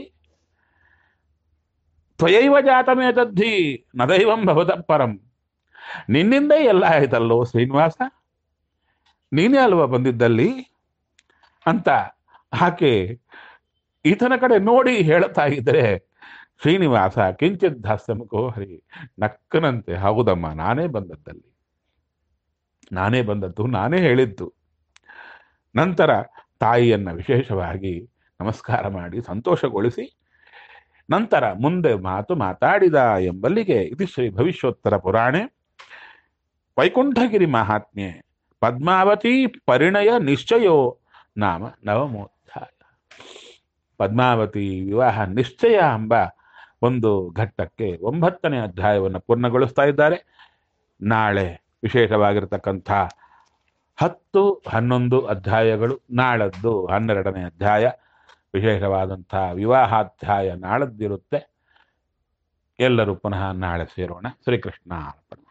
ತ್ವಯೈವ ಜಾತಮೇತದ್ಧಿ ನದೈವಂ ಭವತ ಪರಂ ನಿನ್ನಿಂದ ಎಲ್ಲ ಆಯ್ತಲ್ಲೋ ಶ್ರೀನಿವಾಸ ನೀನೇ ಅಲ್ವಾ ಬಂದಿದ್ದಲ್ಲಿ ಅಂತ ಆಕೆ ಈತನ ಕಡೆ ನೋಡಿ ಹೇಳ್ತಾ ಇದ್ರೆ ಶ್ರೀನಿವಾಸ ಕಿಂಚಿತ್ ದಾಸ್ಯಮುಖೋ ಹರಿ ನಕ್ಕನಂತೆ ಹೌದಮ್ಮ ನಾನೇ ಬಂದದ್ದಲ್ಲಿ ನಾನೇ ಬಂದದ್ದು ನಾನೇ ಹೇಳಿದ್ದು ನಂತರ ತಾಯಿಯನ್ನ ವಿಶೇಷವಾಗಿ ನಮಸ್ಕಾರ ಮಾಡಿ ಸಂತೋಷಗೊಳಿಸಿ ನಂತರ ಮುಂದೆ ಮಾತು ಮಾತಾಡಿದ ಎಂಬಲ್ಲಿಗೆ ಇದು ಶ್ರೀ ಭವಿಷ್ಯೋತ್ತರ ಪುರಾಣೆ ವೈಕುಂಠಗಿರಿ ಮಹಾತ್ಮ್ಯೆ ಪದ್ಮಾವತಿ ಪರಿಣಯ ನಿಶ್ಚಯೋ ನಾಮ ನವಮೋಧ್ಯಾಯ ಪದ್ಮಾವತಿ ವಿವಾಹ ನಿಶ್ಚಯ ಎಂಬ ಒಂದು ಘಟ್ಟಕ್ಕೆ ಒಂಬತ್ತನೇ ಅಧ್ಯಾಯವನ್ನು ಪೂರ್ಣಗೊಳಿಸ್ತಾ ಇದ್ದಾರೆ ನಾಳೆ ವಿಶೇಷವಾಗಿರ್ತಕ್ಕಂಥ ಹತ್ತು ಹನ್ನೊಂದು ಅಧ್ಯಾಯಗಳು ನಾಳದ್ದು ಹನ್ನೆರಡನೇ ಅಧ್ಯಾಯ ವಿಶೇಷವಾದಂಥ ವಿವಾಹಾಧ್ಯಾಯ ನಾಳದ್ದಿರುತ್ತೆ ಎಲ್ಲರೂ ಪುನಃ ನಾಳೆ ಸೇರೋಣ ಶ್ರೀಕೃಷ್ಣ ಅರ್ಪಣ